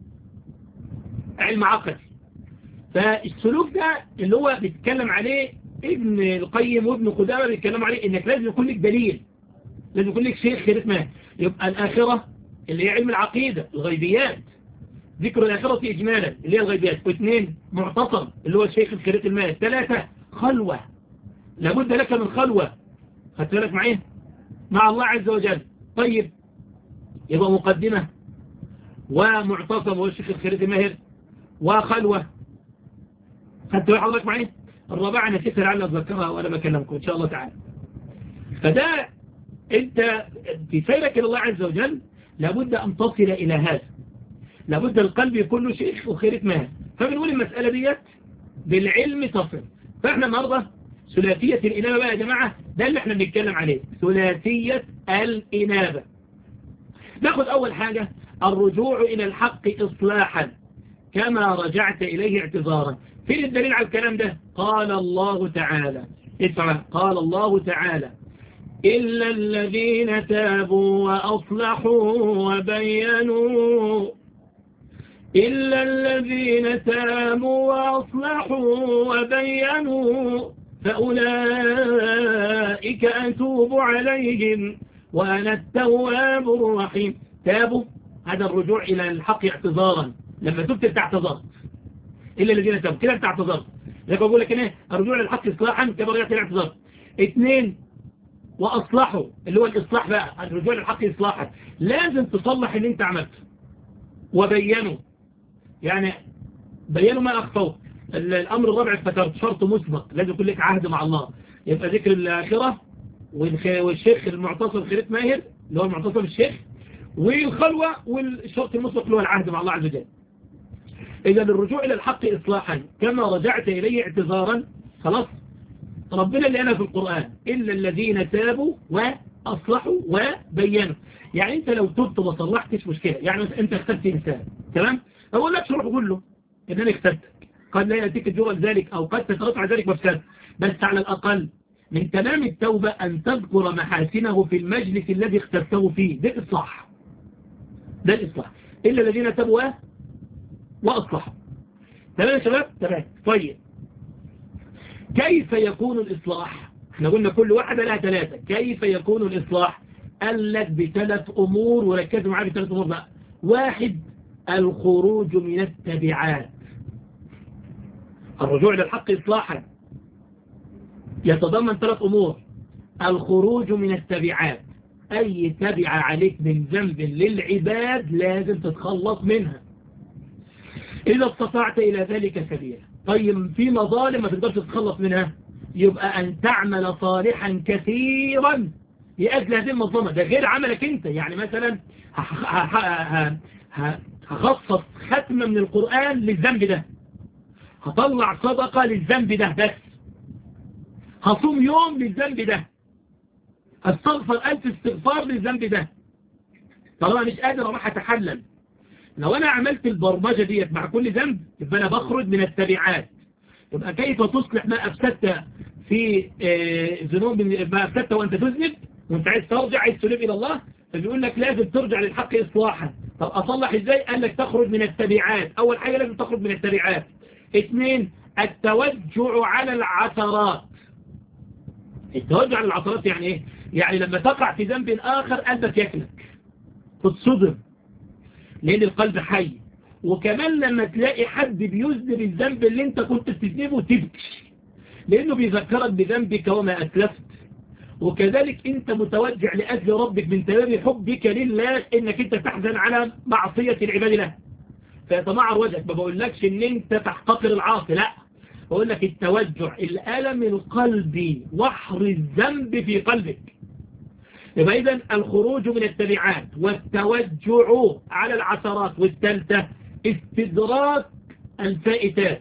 علم عقل فالسلوك ده اللي هو بيتكلم عليه ابن القيم وابن قدامة بيتكلم عليه انك لازم يكون لك دليل لازم يكون لك شيخ خيرت ما يبقى الآخرة اللي هي علم العقيدة الغيبيات ذكر الآخرة إجمالا اللي هي الغيبيات واثنين معتصم اللي هو الشيخ خيرت المال ثلاثة خلوة لابد لك من خلوة خدت بالك معي مع الله عز وجل طيب يبقى مقدمة ومعتصم والشيخ الخيرت الماهر وخلوة خدت بالك حضرتك معي الرابعة نسيت لعل أتذكرها وأنا بكلمكم إن شاء الله تعالى فده انت في سيرك الى الله عز وجل لابد ان تصل الى هذا لابد القلب يكون له شيخ وخيرة مال فبنقول المسألة ديت بالعلم تصل فاحنا النهاردة ثلاثية الإنابة بقى يا جماعة ده اللي احنا بنتكلم عليه ثلاثية الإنابة ناخد أول حاجة الرجوع إلى الحق إصلاحا كما رجعت إليه اعتذارا فين الدليل على الكلام ده قال الله تعالى اسمع قال الله تعالى إلا الذين تابوا وأصلحوا وبينوا إلا الذين تابوا وأصلحوا وبينوا فأولئك أتوب عليهم وأنا التواب الرحيم تابوا هذا الرجوع إلى الحق اعتذارا لما تبت انت اعتذرت إلا الذين تابوا كده انت اعتذرت لكن أقول لك ايه الرجوع للحق إصلاحا كما رجعت إلى اعتذار اثنين وأصلحوا اللي هو الإصلاح بقى الرجوع للحق إصلاحا لازم تصلح اللي انت عملته وبينوا يعني بينوا ما أخفوه الأمر الرابع افتكرت شرط مسبق لازم يكون لك عهد مع الله يبقى ذكر الآخرة والشيخ المعتصم خريط ماهر اللي هو المعتصم الشيخ والخلوة والشرط المسبق اللي هو العهد مع الله عز وجل إذا الرجوع إلى الحق إصلاحا كما رجعت إليه اعتذارا خلاص ربنا اللي أنا في القرآن إلا الذين تابوا وأصلحوا وبينوا يعني أنت لو تبت وما صلحتش مشكلة يعني أنت اخترت إنسان تمام أقول لك شروح أقول له إن أنا اخترتك قد لا يأتيك الجوع ذلك أو قد تترفع ذلك مفسد بس على الأقل من تمام التوبة أن تذكر محاسنه في المجلس الذي اخترته فيه ده الإصلاح ده الإصلاح إلا الذين تبوا وأصلحوا تمام يا شباب تمام طيب كيف يكون الإصلاح احنا قلنا كل واحدة لها ثلاثة كيف يكون الإصلاح قال لك بثلاث أمور وركزوا معاه بثلاث أمور بقى واحد الخروج من التبعات الرجوع إلى الحق إصلاحا يتضمن ثلاث أمور الخروج من التبعات أي تبع عليك من ذنب للعباد لازم تتخلص منها إذا استطعت إلى ذلك سبيلا طيب في مظالم ما تقدرش تتخلص منها يبقى أن تعمل صالحا كثيرا لأجل هذه المظلمة ده غير عملك أنت يعني مثلا هخصص ختمة من القرآن للذنب ده هطلع صدقة للذنب ده بس هصوم يوم للذنب ده استغفر ألف استغفار للذنب ده طالما مش قادر اروح اتحلل لو انا عملت البرمجة ديت مع كل ذنب يبقى انا بخرج من التبعات يبقى كيف تصلح ما افسدت في ذنوب ما افسدت وانت تذنب وانت عايز ترجع عايز تلوب الى الله فبيقول لك لازم ترجع للحق اصلاحا طب اصلح ازاي قال لك تخرج من التبعات اول حاجة لازم تخرج من التبعات اثنين التوجع على العثرات التوجع على العثرات يعني ايه يعني لما تقع في ذنب آخر قلبك يكلك تتصدم لأن القلب حي وكمان لما تلاقي حد بيذنب الذنب اللي انت كنت بتذنبه تبكي لأنه بيذكرك بذنبك وما أسلفت وكذلك انت متوجع لأجل ربك من تمام حبك لله انك انت تحزن على معصية العباد له فيتمعر وجهك ما بقولكش ان انت تحتقر العاصي لا بقول لك التوجع الألم القلبي وحر الذنب في قلبك يبقى إذن الخروج من التبعات والتوجع على العثرات والثالثة استدراك الفائتات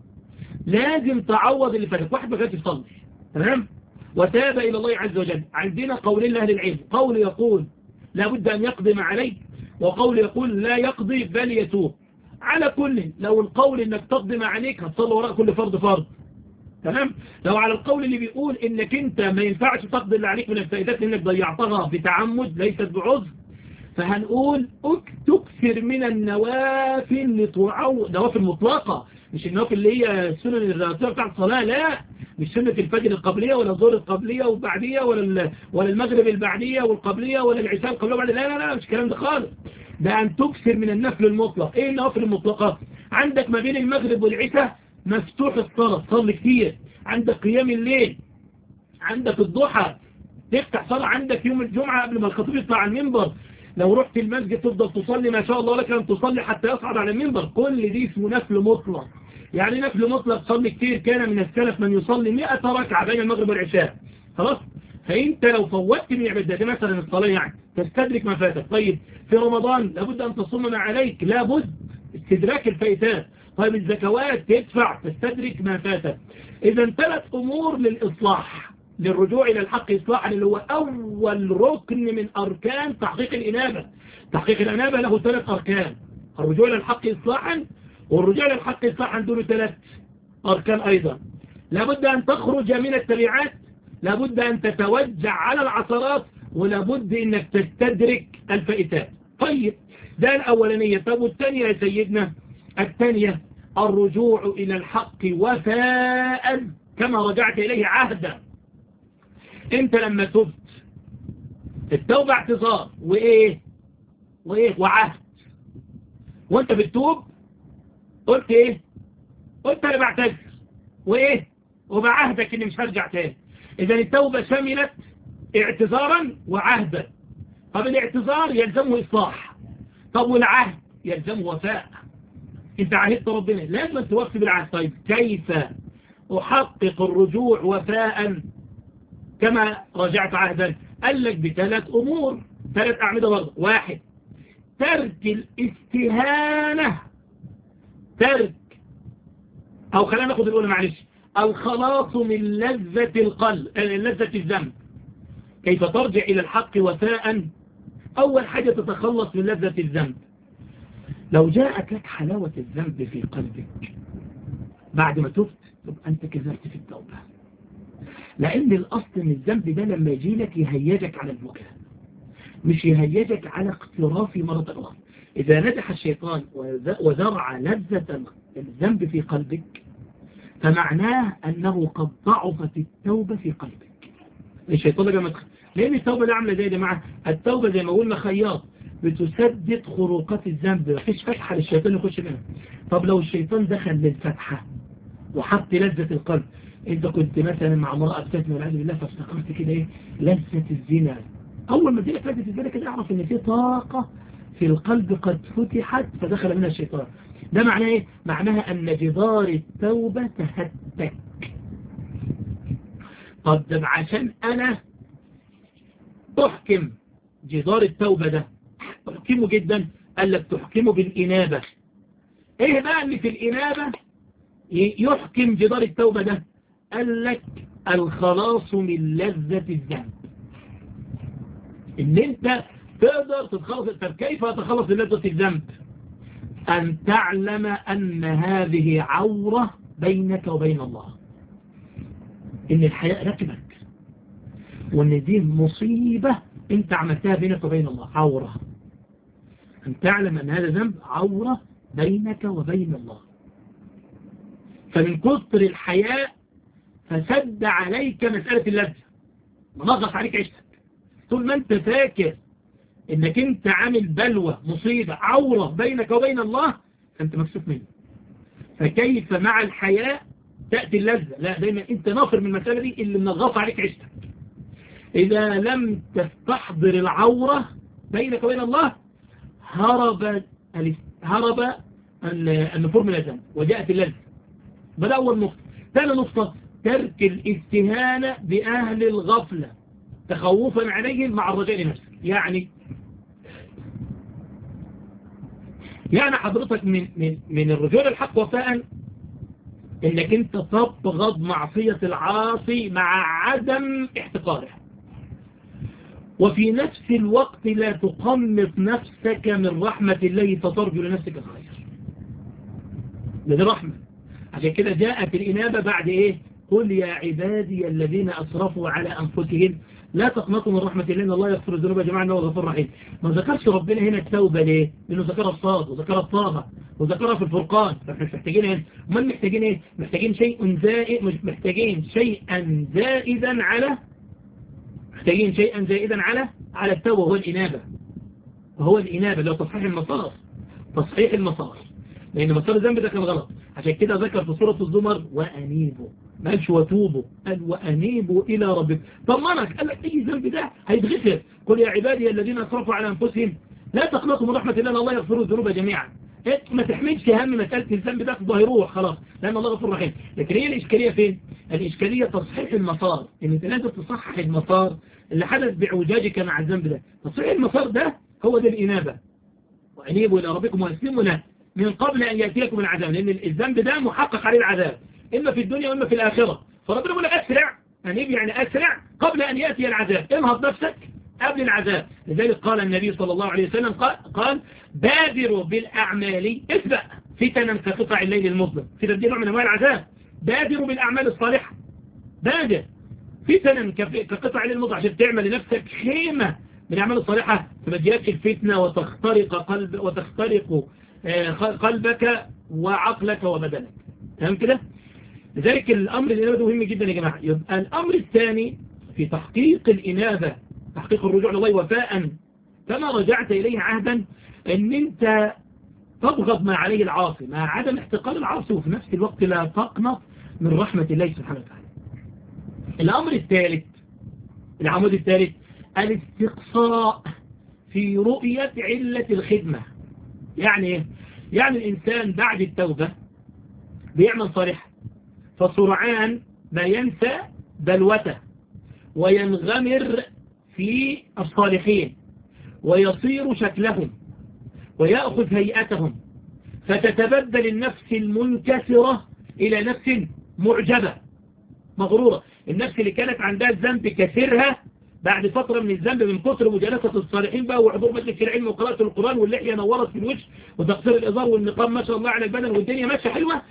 لازم تعوض اللي فاتك واحد ما كانش يصلي تمام وتاب إلى الله عز وجل عندنا قول أهل العلم قول يقول لابد أن يقدم عليك وقول يقول لا يقضي بل يتوب على كل لو القول انك تقدم عليك هتصلي وراء كل فرض فرض تمام لو على القول اللي بيقول انك انت ما ينفعش تقضي اللي عليك من الفائدات لانك ضيعتها بتعمد ليست بعذر فهنقول تكثر من النوافل لتعوض نوافل مطلقة مش النوافل اللي هي السنن الرئيسية بتاع الصلاة لا مش سنة الفجر القبلية ولا الظهر القبلية والبعدية ولا ولا المغرب البعدية والقبلية ولا العشاء القبلية والبعدية لا لا لا مش الكلام ده خالص ده أن تكثر من النفل المطلق إيه النوافل المطلقة عندك ما بين المغرب والعشاء مفتوح الصلاة صلي كتير عندك قيام الليل عندك الضحى تفتح صلاة عندك يوم الجمعة قبل ما الخطيب يطلع على المنبر لو رحت المسجد تفضل تصلي ما شاء الله لك أن تصلي حتى يصعد على المنبر كل دي اسمه نفل مطلق يعني نفل مطلق صلي كتير كان من السلف من يصلي 100 ركعة بين المغرب والعشاء خلاص فانت لو فوتت من عبادات مثلا الصلاة يعني تستدرك ما فاتك طيب في رمضان لابد أن تصوم ما عليك لابد استدراك الفايتات طيب الزكوات تدفع تستدرك ما فاتك إذا ثلاث أمور للإصلاح للرجوع إلى الحق إصلاحا اللي هو أول ركن من أركان تحقيق الإنابة تحقيق الإنابة له ثلاث أركان الرجوع إلى الحق إصلاحا والرجوع إلى الحق إصلاحا دون ثلاث أركان أيضا لابد أن تخرج من التبعات لابد أن تتوجع على العثرات ولابد أنك تستدرك الفائتات طيب ده الأولانية طب والثانية يا سيدنا الثانية الرجوع إلى الحق وفاء كما رجعت إليه عهدا انت لما تبت التوبة اعتذار وإيه وإيه وعهد وانت بتتوب قلت إيه قلت أنا بعتذر وإيه وبعهدك إني مش هرجع تاني إذا التوبة شملت اعتذارا وعهدا طب الاعتذار يلزمه إصلاح طب والعهد يلزمه وفاء انت عهدت ربنا لازم توفي بالعهد طيب كيف أحقق الرجوع وفاء كما رجعت عهدا قال لك بثلاث أمور ثلاث أعمدة برضه واحد ترك الاستهانة ترك أو خلينا ناخد الأولى معلش الخلاص من لذة القلب لذة الذنب كيف ترجع إلى الحق وفاء أول حاجة تتخلص من لذة الذنب لو جاءت لك حلاوة الذنب في قلبك بعد ما تبت تبقى أنت كذبت في التوبة لأن الأصل من الذنب ده لما يجي لك يهيجك على البكاء مش يهيجك على اقتراف مرة أخرى إذا نجح الشيطان وزرع لذة الذنب في قلبك فمعناه أنه قد ضعفت التوبة في قلبك الشيطان لما تخ... لأن التوبة دي عاملة زي يا جماعة التوبة زي ما قلنا خياط بتسدد خروقات الذنب مفيش فتحة للشيطان يخش منها طب لو الشيطان دخل للفتحة وحط لذة القلب انت كنت مثلا مع امرأة بتتنى والعياذ بالله فافتكرت كده ايه لذة الزنا اول ما تجيلك لذة الزنا كده اعرف ان في طاقة في القلب قد فتحت فدخل منها الشيطان ده معناه ايه معناها ان جدار التوبة تهتك طب ده عشان انا تحكم جدار التوبة ده تحكمه جدا قال لك تحكمه بالإنابة ايه بقى اللي في الإنابة يحكم جدار التوبة ده قال لك الخلاص من لذة الذنب ان انت تقدر تتخلص طب كيف تتخلص من لذة الذنب ان تعلم ان هذه عورة بينك وبين الله ان الحياء ركبك وان دي مصيبة انت عملتها بينك وبين الله عورة ان تعلم ان هذا ذنب عورة بينك وبين الله فمن كثر الحياء فسد عليك مسألة اللذة منغص عليك عشتك طول ما انت فاكر انك انت عامل بلوى مصيبة عورة بينك وبين الله فانت مكسوف منه فكيف مع الحياء تأتي اللذة لا دايما انت ناصر من المسألة دي اللي منغص عليك عشتك إذا لم تستحضر العورة بينك وبين الله هرب هرب النفور من الذنب وجاءت اللذة بدأ أول نقطة ثاني نقطة ترك الاستهانة بأهل الغفلة تخوفا عليهم مع الرجاء لنفسك يعني يعني حضرتك من, من, من الرجوع للحق وفاء انك انت تبغض معصية العاصي مع عدم احتقاره وفي نفس الوقت لا تقمط نفسك من رحمة الله فترجو لنفسك الخير ده رحمة عشان كده جاءت الإنابة بعد إيه قل يا عبادي الذين أسرفوا على أنفسهم لا تقنطوا من رحمة الله إن الله يغفر الذنوب يا جماعة إنه غفور رحيم ما ذكرش ربنا هنا التوبة ليه لأنه ذكرها الصاد وذكرها الطاغة وذكرها في الفرقان فاحنا مش محتاجين هنا امال محتاجين ايه محتاجين شيء زائد مش محتاجين شيئا زائدا على محتاجين شيئا زائدا على على التوبة وهو الإنابة وهو الإنابة اللي هو تصحيح المسار تصحيح المسار لأن مسار الذنب ده كان غلط عشان كده ذكر في سورة الزمر وأنيبوا ما قالش وتوبوا قال وأنيبوا إلى ربك طمنك قال لك أي ذنب ده هيتغفر قل يا عبادي الذين أسرفوا على أنفسهم لا تقنطوا من رحمة الله الله يغفر الذنوب جميعا إيه ما تحملش هم مسألة الذنب ده ده هيروح خلاص لأن الله غفور رحيم لكن هي الإشكالية فين الإشكالية تصحيح المسار إن أنت لازم تصحح المسار اللي حدث بعوجاجك مع الذنب ده تصحيح المسار ده هو ده الإنابة وأنيبوا إلى ربكم وأسلموا له من قبل أن يأتيكم العذاب لأن الذنب ده محقق عليه العذاب إما في الدنيا وإما في الآخرة فربنا يقول لك أسرع أنيب يعني أسرع قبل أن يأتي العذاب انهض نفسك قبل العذاب لذلك قال النبي صلى الله عليه وسلم قال, قال بادروا بالأعمال اسبق فتنا كقطع الليل المظلم في تبديل نوع من أنواع العذاب بادروا بالأعمال الصالحة بادر فتنا كقطع الليل المظلم عشان تعمل لنفسك خيمة من الأعمال الصالحة فما تجيلكش الفتنة وتخترق قلب وتخترق قلبك وعقلك وبدنك تمام كده لذلك الأمر الإنابة مهم جدا يا جماعة يبقى الأمر الثاني في تحقيق الإنابة تحقيق الرجوع لله وفاء كما رجعت إليه عهدا أن أنت تبغض ما عليه العاصي مع عدم احتقار العاصي وفي نفس الوقت لا تقنط من رحمة الله سبحانه وتعالى الأمر الثالث العمود الثالث الاستقصاء في رؤية علة الخدمة يعني ايه؟ يعني الإنسان بعد التوبة بيعمل صالحا فسرعان ما ينسى بلوته وينغمر في الصالحين ويصير شكلهم ويأخذ هيئتهم فتتبدل النفس المنكسرة إلى نفس معجبة مغرورة النفس اللي كانت عندها الذنب كثيرها بعد فترة من الذنب من كثر مجالسة الصالحين بقى وحضور مجلس العلم وقراءة القرآن واللحية نورت في الوجه وتقصير الإزار والنقام ما شاء الله على البدن والدنيا ماشية حلوة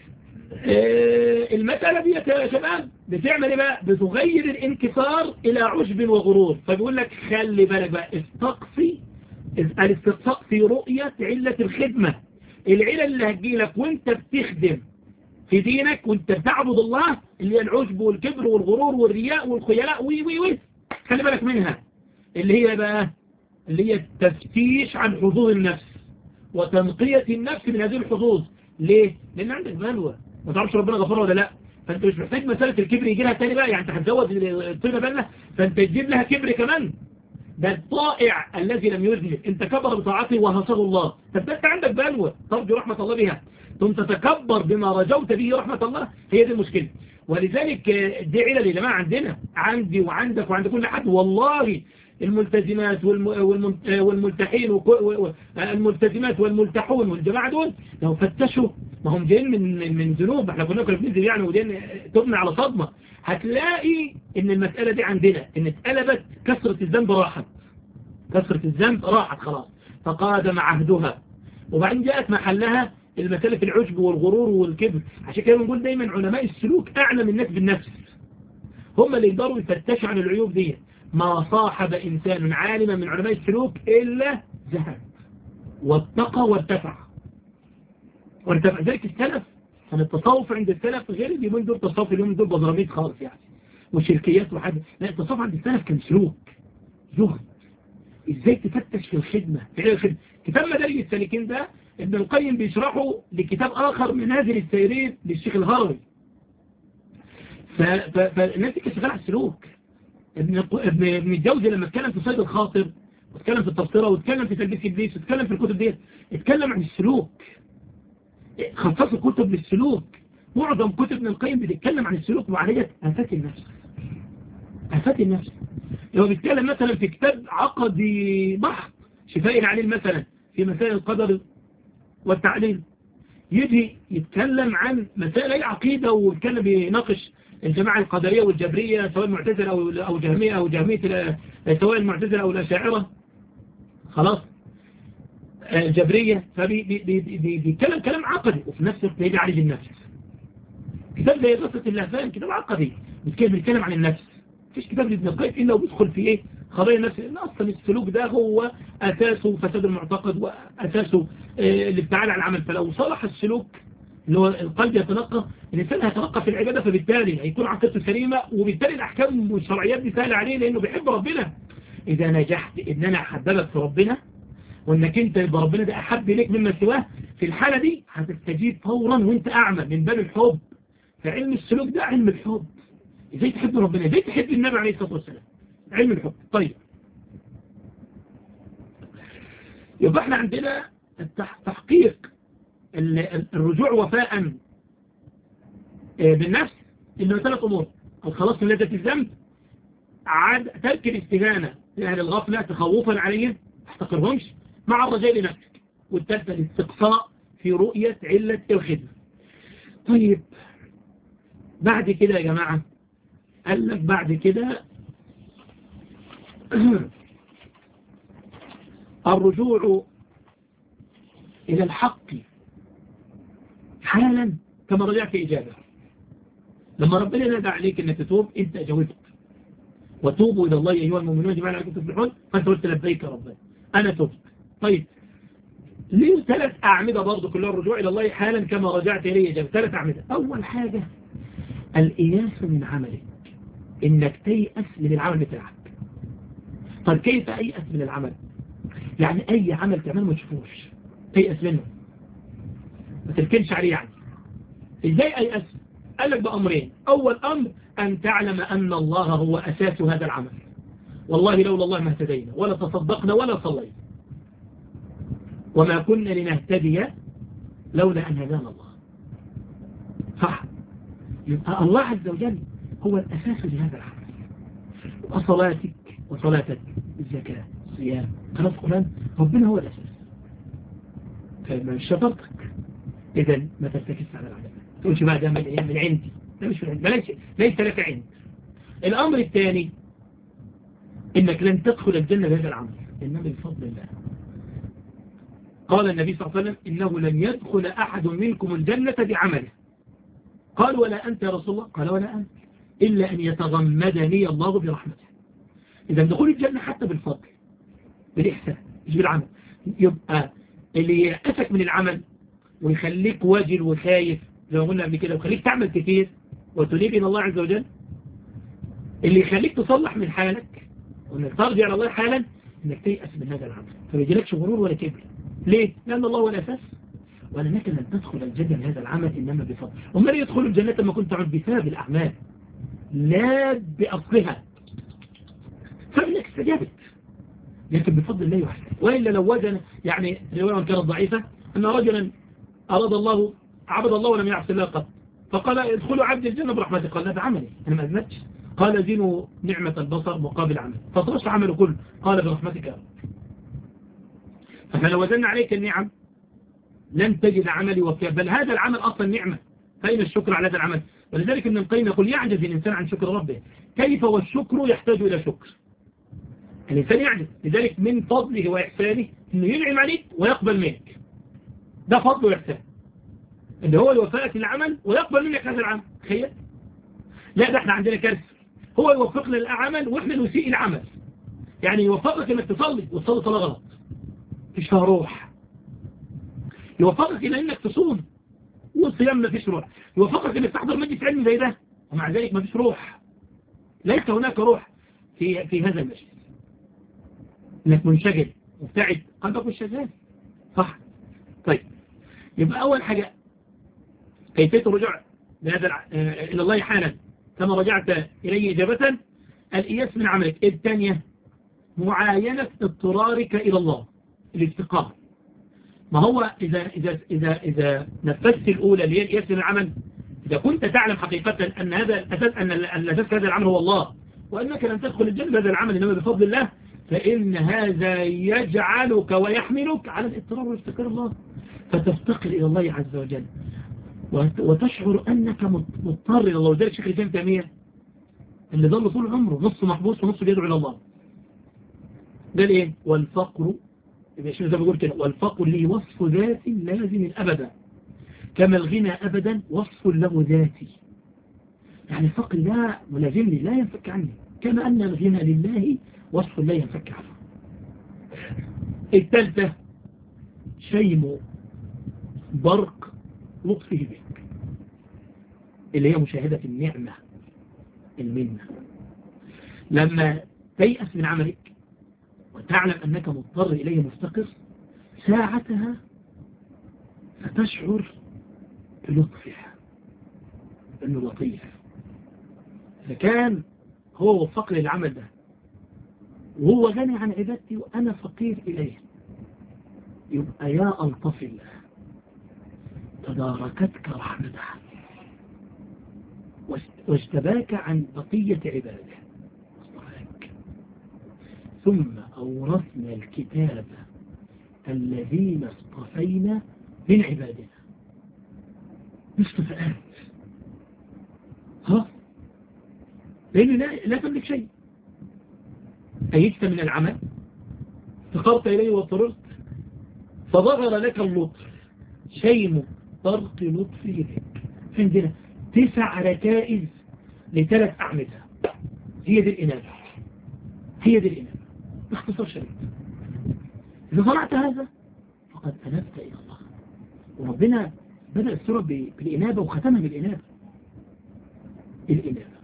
المسألة دي يا شباب بتعمل ايه بقى بتغير الانكسار الى عشب وغرور فبيقول لك خلي بالك بقى استقصي الاستقصاء في رؤية علة الخدمة العلة اللي هتجيلك وانت بتخدم في دينك وانت بتعبد الله اللي هي العشب والكبر والغرور والرياء والخيلاء وي وي وي خلي بالك منها اللي هي بقى اللي هي التفتيش عن حظوظ النفس وتنقية النفس من هذه الحظوظ ليه؟ لأن عندك بلوى ما تعرفش ربنا غفره ولا لا فانت مش محتاج مسألة الكبر يجي لها تاني بقى يعني انت هتزود الطينة بلة فانت تجيب لها كبر كمان ده الطائع الذي لم يذنب انت كبر بطاعته وهصه الله طب انت عندك بلوى ترجو رحمة الله بها ثم تتكبر بما رجوت به رحمة الله هي دي المشكلة ولذلك دي علل يا جماعة عندنا عندي وعندك وعند كل حد والله الملتزمات والملتحين الملتزمات والملتحون والجماعة دول لو فتشوا ما هم جايين من من ذنوب احنا كنا كنا بننزل يعني ودين تبنى على صدمة هتلاقي ان المسألة دي عندنا ان اتقلبت كسرة الذنب راحت كسرة الذنب راحت خلاص فقادم عهدها وبعدين جاءت محلها المسألة في العجب والغرور والكبر عشان كده بنقول دايما علماء السلوك اعلم الناس بالنفس هم اللي يقدروا يفتشوا عن العيوب دي ما صاحب إنسان عالما من علماء السلوك إلا ذهب واتقى وارتفع وارتفع ذلك السلف كان التصوف عند السلف غير اليومين دول تصوف اليومين دول بزراميط خالص يعني وشركيات وحاجة لا التصوف عند السلف كان سلوك زهد ازاي تفتش في الخدمة في الخدمة كتاب مدارج السالكين ده ابن القيم بيشرحه لكتاب آخر من هذه السيرين للشيخ الهروي فالناس دي كانت شغاله على السلوك ابن ابن ابن الجوزي لما اتكلم في صيد الخاطر واتكلم في التبصرة واتكلم في تلبيس ابليس واتكلم في الكتب ديت اتكلم عن السلوك خصصوا كتب للسلوك معظم كتب ابن القيم بتتكلم عن السلوك وعلية آفات النفس آفات النفس لو بيتكلم مثلا في كتاب عقدي بحث شفاء العليل مثلا في مسائل القدر والتعليل يجي يتكلم عن مسائل اي عقيدة ويتكلم بيناقش الجماعة القدرية والجبرية سواء المعتزلة أو أو جهمية أو جهمية سواء المعتزلة أو الأشاعرة خلاص الجبرية فبيتكلم كلام عقدي وفي نفس الوقت بيعالج النفس كتاب زي قصة اللهفان كتاب عقدي بيتكلم عن النفس مفيش كتاب لابن القيم إلا وبيدخل في إيه خبايا النفس لأن أصلا السلوك ده هو أساسه فساد المعتقد وأساسه الابتعاد عن العمل فلو صلح السلوك اللي هو القلب يتنقى الإنسان هيتنقى في العبادة فبالتالي هيكون عقيدته سليمة وبالتالي الأحكام والشرعيات دي سهلة عليه لأنه بيحب ربنا إذا نجحت إن أنا أحببك في ربنا وإنك أنت يبقى ربنا ده أحب إليك مما سواه في الحالة دي هتستجيب فورا وأنت أعمى من باب الحب فعلم السلوك ده علم الحب إزاي تحب ربنا إزاي تحب النبي عليه الصلاة والسلام علم الحب طيب يبقى احنا عندنا التحقيق الرجوع وفاء بالنفس انه ثلاث امور الخلاص من لذة الذنب عاد ترك الاستهانة لأهل الغفلة تخوفا عليهم احتقرهمش مع الرجاء لنفسك والثالثة الاستقصاء في رؤية علة الخدمة طيب بعد كده يا جماعة قال لك بعد كده الرجوع إلى الحق حالا كما رجعت إجابة لما ربنا نادى عليك أنك تتوب أنت جاوبت وتوبوا إلى الله أيها المؤمنون جميعا لكم تفلحون فأنت قلت لبيك ربنا أنا تبت طيب ليه ثلاث أعمدة برضو كلها الرجوع إلى الله حالا كما رجعت إليه جاوب ثلاث أعمدة أول حاجة الإياس من عملك إنك تيأس من العمل بتاعك طيب كيف أيأس من العمل يعني أي عمل تعمله ما تشوفوش تيأس منه ما تركنش عليه يعني إزاي أيأس قال لك بأمرين أول أمر أن تعلم أن الله هو أساس هذا العمل والله لولا الله ما اهتدينا ولا تصدقنا ولا صلينا وما كنا لنهتدي لولا أن هدانا الله صح يبقى الله عز وجل هو الأساس لهذا العمل وصلاتك وصلاتك الزكاة الصيام قراءة القرآن ربنا هو الأساس فما شطرتك إذا ما ترتكز على العمل تقولش بقى ده من عندي ده مش من عندي ليس, ليس لك عند الأمر الثاني إنك لن تدخل الجنة بهذا العمل إنما بفضل الله قال النبي صلى الله عليه وسلم إنه لن يدخل أحد منكم الجنة بعمله قال ولا أنت يا رسول الله قال ولا أنت إلا أن يتغمدني الله برحمته إذا دخول الجنة حتى بالفضل بالإحسان مش بالعمل يبقى اللي يأسك من العمل ويخليك واجل وخايف زي ما قلنا قبل كده ويخليك تعمل كثير وتنيب إلى الله عز وجل اللي يخليك تصلح من حالك وانك ترجع إلى الله حالا انك تيأس من هذا العمل فما يجيلكش غرور ولا كبر ليه؟ لأن الله هو الأساس ولكن لن تدخل الجنة بهذا العمل إنما بفضل ومن يدخل الجنة لما كنت تعود بسبب الأعمال لا بأصلها فإنك استجابت لكن بفضل الله وحده وإلا لو وجد يعني رواية كانت ضعيفة أن رجلا أراد الله عبد الله ولم يعصي الله قط فقال ادخلوا عبد الجنة برحمته قال لا بعملي أنا ما أذنتش قال زينوا نعمة البصر مقابل عمل فطرش عمله كله قال برحمتك يا رب فلو وزلنا عليك النعم لن تجد عملي وفيا بل هذا العمل أصلا نعمة فأين الشكر على هذا العمل ولذلك ابن القيم يقول يعجز الإنسان عن شكر ربه كيف والشكر يحتاج إلى شكر الإنسان يعجز لذلك من فضله وإحسانه أنه ينعم عليك ويقبل منك ده فضل وإحسان اللي هو يوفقك العمل ويقبل منك هذا العمل تخيل لا ده احنا عندنا كارثة هو يوفقنا العمل واحنا نسيء العمل يعني يوفقك انك تصلي وتصلي صلاة غلط مفيش فيها روح يوفقك الى انك تصوم والصيام مفيش روح يوفقك انك تحضر مجلس علم زي ده ومع ذلك مفيش روح ليس هناك روح في في هذا المجلس انك منشغل مبتعد قلبك مش شغال صح طيب يبقى اول حاجة كيفية الرجوع لهذا الى الله حالا كما رجعت اليه اجابة الإياس من عملك الثانية معاينة اضطرارك إلى الله الاستقامة ما هو إذا, إذا, إذا, إذا نفذت الأولى اللي هي الإياس من العمل إذا كنت تعلم حقيقة أن هذا الأساس أن الأساس هذا العمل هو الله وأنك لن تدخل الجنة بهذا العمل إنما بفضل الله فإن هذا يجعلك ويحملك على الاضطرار والافتقار الله فتفتقر إلى الله عز وجل وتشعر أنك مضطر إلى الله وذلك شيخ الإسلام تيمية اللي ظل طول عمره نص محبوس ونص بيدعو إلى الله ده الايه والفقر يبقى شنو زي ما بقول كده والفقر لي وصف ذات لازم ابدا كما الغنى ابدا وصف له ذاتي يعني الفقر لا ملازمني لا ينفك عني كما ان الغنى لله وصف لا ينفك عنه الثالثة شيم برق لطفه بك اللي هي مشاهدة النعمة المنة لما تيأس من عملك وتعلم أنك مضطر إليه مفتقر ساعتها ستشعر بلطفها أنه لطيف فكان هو وفق لي العمل ده وهو غني عن عبادتي وأنا فقير إليه يبقى يا ألطف الله تداركتك رحمتها واجتباك عن بقية عباده ثم أورثنا الكتاب الذين اصطفينا من عبادنا استفاءات ها لأنه لا, لا تملك شيء أيجت من العمل فقرت إليه واضطررت فظهر لك اللطف شيء طرق لطف يدك عندنا تسع ركائز لثلاث أعمدة هي دي الإنابة هي دي الإنابة باختصار شديد إذا صنعت هذا فقد أنبت إلى الله وربنا بدأ السورة بالإنابة وختمها بالإنابة الإنابة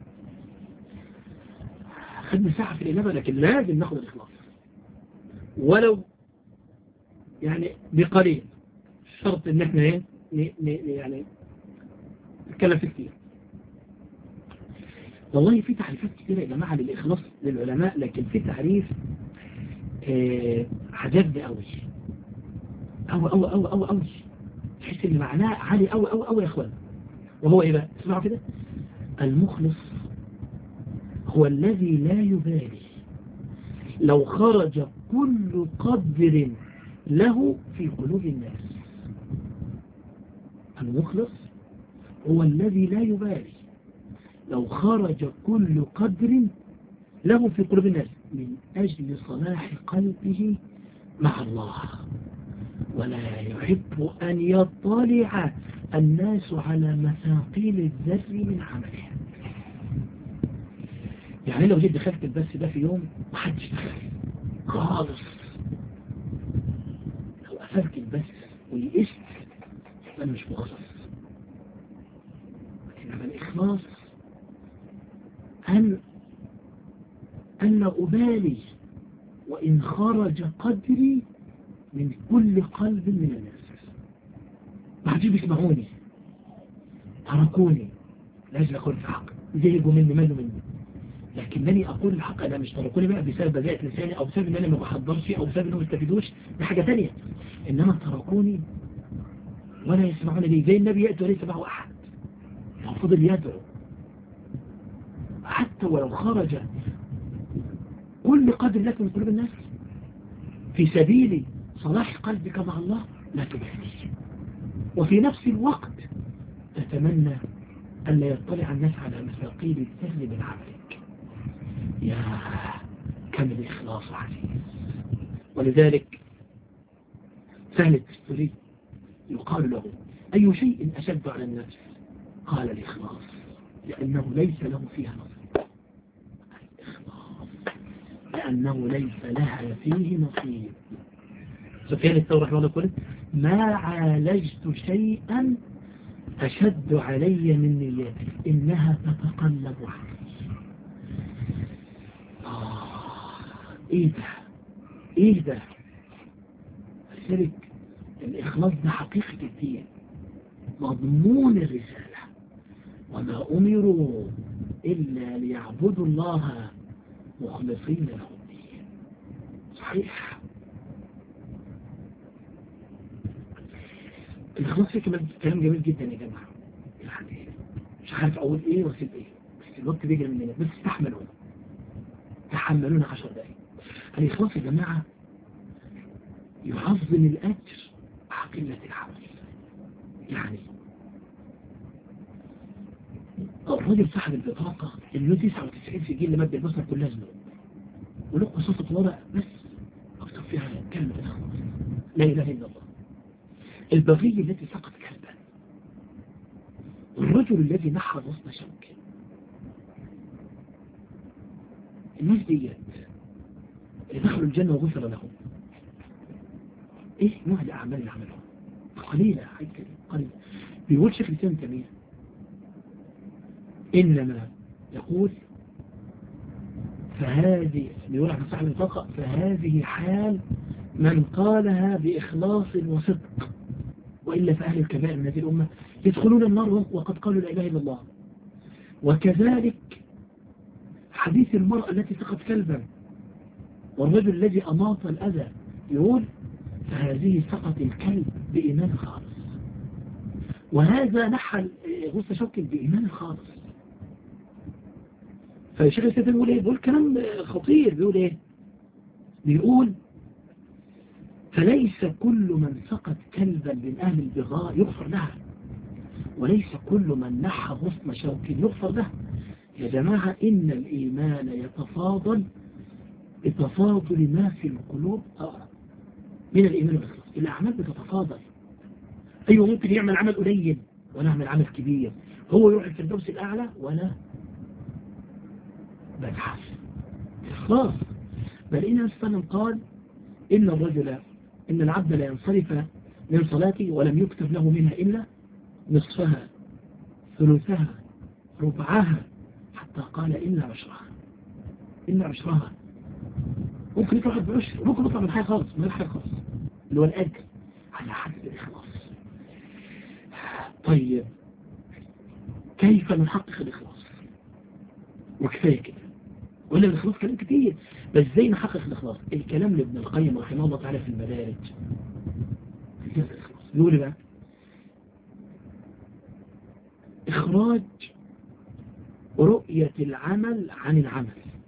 خدنا ساعة في الإنابة لكن لازم ناخد الإخلاص ولو يعني بقليل شرط ان احنا ايه يعني نتكلم فيه كتير والله في تعريفات كتيرة يا جماعة للإخلاص للعلماء لكن في تعريف آه عجبني قوي قوي قوي قوي قوي قوي تحس ان معناه عالي قوي قوي قوي يا اخوان وهو ايه بقى اسمعوا كده المخلص هو الذي لا يبالي لو خرج كل قدر له في قلوب الناس المخلص هو الذي لا يبالي لو خرج كل قدر له في قلوب الناس من أجل صلاح قلبه مع الله ولا يحب أن يطلع الناس على مثاقيل الذر من عمله يعني لو جيت دخلت البث ده في يوم محدش دخل خالص لو قفلت البث ويئست أنا مش مخلص لكن الإخلاص أن أن أبالي وإن خرج قدري من كل قلب من الناس بعدين يسمعوني تركوني لاجل أقول في حق زهقوا مني مالوا مني لكنني أقول الحق أنا مش تركوني بقى بسبب بذاءة لساني أو بسبب أن أنا ما بحضرش أو بسبب أنهم ما يستفيدوش دي حاجة ثانية إنما تركوني ولا يسمعون لي زي النبي يأتي وليس معه أحد فضل يدعو حتى ولو خرج كل قدر لك من قلوب الناس في سبيل صلاح قلبك مع الله لا تبالي وفي نفس الوقت تتمنى أن لا يطلع الناس على مثاقيل السهل من عملك يا كم الإخلاص عزيز ولذلك سهل التستري يقال له أي شيء أشد على النفس قال الإخلاص لأنه ليس له فيها نصيب الإخلاص لأنه ليس لها فيه نصيب سفيان الثورة رحمه الله يقول ما عالجت شيئا أشد علي من نيتي إنها تتقلب علي آه إيه ده إيه ده لذلك الإخلاص ده حقيقة الدين مضمون الرسالة وما أمروا إلا ليعبدوا الله مخلصين له الدين صحيح الإخلاص فيه كلام جميل جدا يا جماعة يعني مش عارف أقول إيه وأسيب إيه بس الوقت بيجري مننا بس استحملونا تحملونا عشر دقايق الإخلاص يا جماعة يعظم الأجر مع قلة العمل يعني الراجل صاحب البطاقة اللي له 99 سجين لمادة البصر كلها ذنوب وله قصصة ورق بس أكتب فيها كلمة الإخلاص لا إله إلا الله البغي الذي سقط كلبا الرجل الذي نحر غصن شوك الناس ديت اللي دخلوا الجنة وغفر لهم ايه نوع الاعمال اللي عملهم قليلة حاجة قليلة بيقول شيخ الاسلام تيمية انما يقول فهذه بيقول عن صاحب الفقه فهذه حال من قالها بإخلاص وصدق وإلا فأهل الكبائر من هذه الأمة يدخلون النار وقد قالوا لا إله إلا الله وكذلك حديث المرأة التي سقط كلبا والرجل الذي أماط الأذى يقول فهذه سقط الكلب بإيمان خالص وهذا نحى غصة شوك بإيمان خالص فالشيخ السيد بيقول ايه بيقول كلام خطير بيقول ايه بيقول فليس كل من سقط كلبا من أهل البغاء يغفر لها وليس كل من نحى غصن شوك يغفر له يا جماعة إن الإيمان يتفاضل بتفاضل ما في القلوب من الإيمان والإخلاص الأعمال بتتفاضل أيوة ممكن يعمل عمل قليل وأنا أعمل عمل كبير هو يروح الفردوس الأعلى وأنا ببحث إخلاص بل إن وسلم قال إن الرجل إن العبد لا ينصرف من صلاته ولم يكتب له منها إلا نصفها ثلثها ربعها حتى قال إلا عشرها إلا عشرها ممكن يطلع بعشر ممكن يطلع من حاجة خالص من حاجة خالص اللي هو الأجر على حسب الإخلاص طيب كيف نحقق الإخلاص وكفاية كده ولا الإخلاص كلام كتير بس ازاي نحقق الإخلاص الكلام لابن القيم رحمه الله تعالى في المدارج يقول بقى إخراج رؤية العمل عن العمل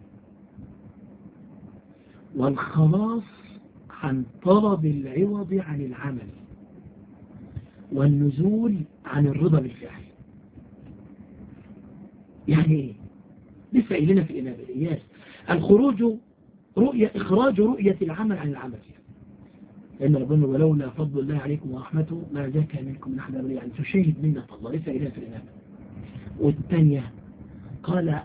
والخلاص عن طلب العوض عن العمل والنزول عن الرضا بالفعل يعني ايه لسه قايلنا في الإمام الإياس الخروج رؤية إخراج رؤية العمل عن العمل لأن ربنا ولولا فضل الله عليكم ورحمته ما زكى منكم من أحد أبدا يعني تشاهد منة الله لسه قايلنا في الإمام والثانية قال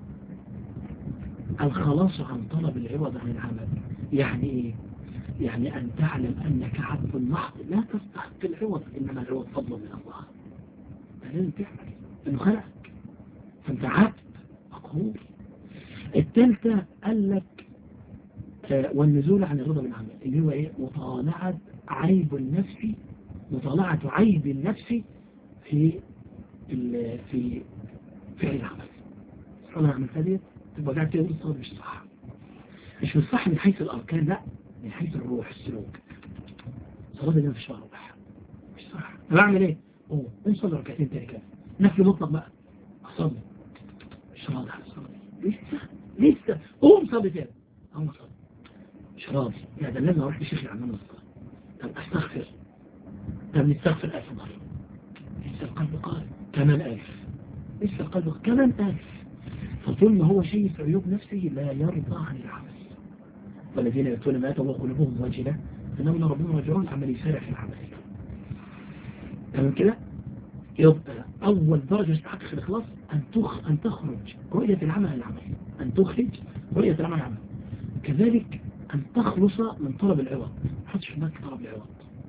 الخلاص عن طلب العوض عن العمل يعني ايه يعني أن تعلم أنك عبد محض لا تستحق العوض إنما العوض فضل من الله لازم تعمل إنه خلقك فأنت عبد مقهور الثالثة قال لك والنزول عن الرضا بالعمل اللي هو ايه مطالعة عيب النفس مطالعة عيب النفس في في فعل العمل انا عمل هذه تبقى قاعد تقول الصلاة مش صح مش مش صح من حيث الأركان لا من حيث الروح السلوك الصلاة دي مش روح مش صح أنا بعمل ايه؟ اوه انصلي ركعتين تاني كده نفل مطلق بقى أصلي مش راضي على الصلاة لسه لسه قوم صلي تاني قوم صلي مش راضي يا ده لازم اروح لشيخ العمام الصلاة طب استغفر طب نستغفر ألف مرة لسه القلب قال كمان ألف لسه القلب كمان ألف فطول ما هو شايف عيوب نفسه لا يرضى عن العمل والذين يأتون ما أتوا وقلوبهم واجلة فإنهم ربهم راجعون عمل يسارع في العمل تمام كده يبقى أول درجة تحقق الإخلاص أن تخ... أن تخرج رؤية العمل العمل أن تخرج رؤية العمل العمل كذلك أن تخلص من طلب العوض ما تحطش في بالك طلب العوض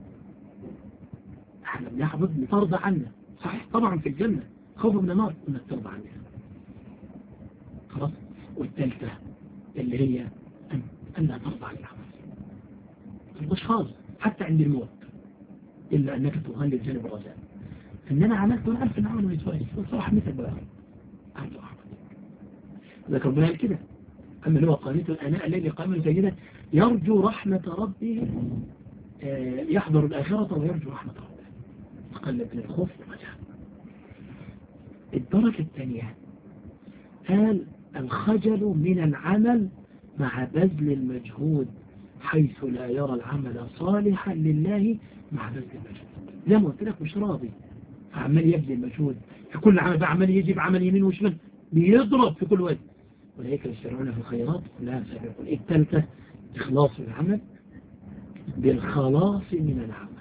احنا بنحفظ ترضى عنا صحيح طبعا في الجنة خوف من النار انك ترضى عنها خلاص والثالثة اللي هي أن أن ترضى عن العمل ترضاش خالص حتى عند الموت إلا أنك تغلب جانب الرجاء إن أنا عملت وأنا عارف إن عمله يسوي صراحة مثل بقى عبد أحمد ذكر بها كده أما اللي هو قانيت الأناء الليل قائما سيدا يرجو رحمة ربه يحضر الآخرة ويرجو رحمة ربه تقلب من الخوف والرجاء الدرجة الثانية قال الخجل من العمل مع بذل المجهود حيث لا يرى العمل صالحا لله مع بذل المجهود زي ما قلت لك مش راضي عمال يبذل المجهود في كل عمل بقى عمال يجيب عمل يمين وشمال بيضرب في كل وجه أولئك يسرعون في الخيرات لا سابقون الثالثة إخلاص العمل بالخلاص من العمل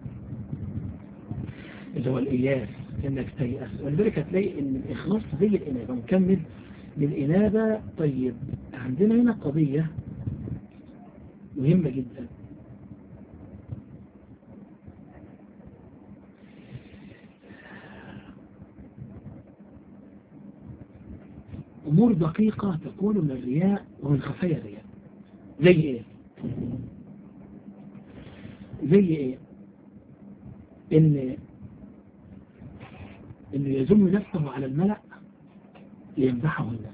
اللي هو الإياس إنك تيأس ولذلك هتلاقي إن الإخلاص زي الإنابة نكمل للإنابة طيب عندنا هنا قضية مهمة جدا أمور دقيقة تكون من الرياء ومن خفايا الرياء زي إيه زي إيه إن إنه يزم نفسه على الملأ ليمدحه الناس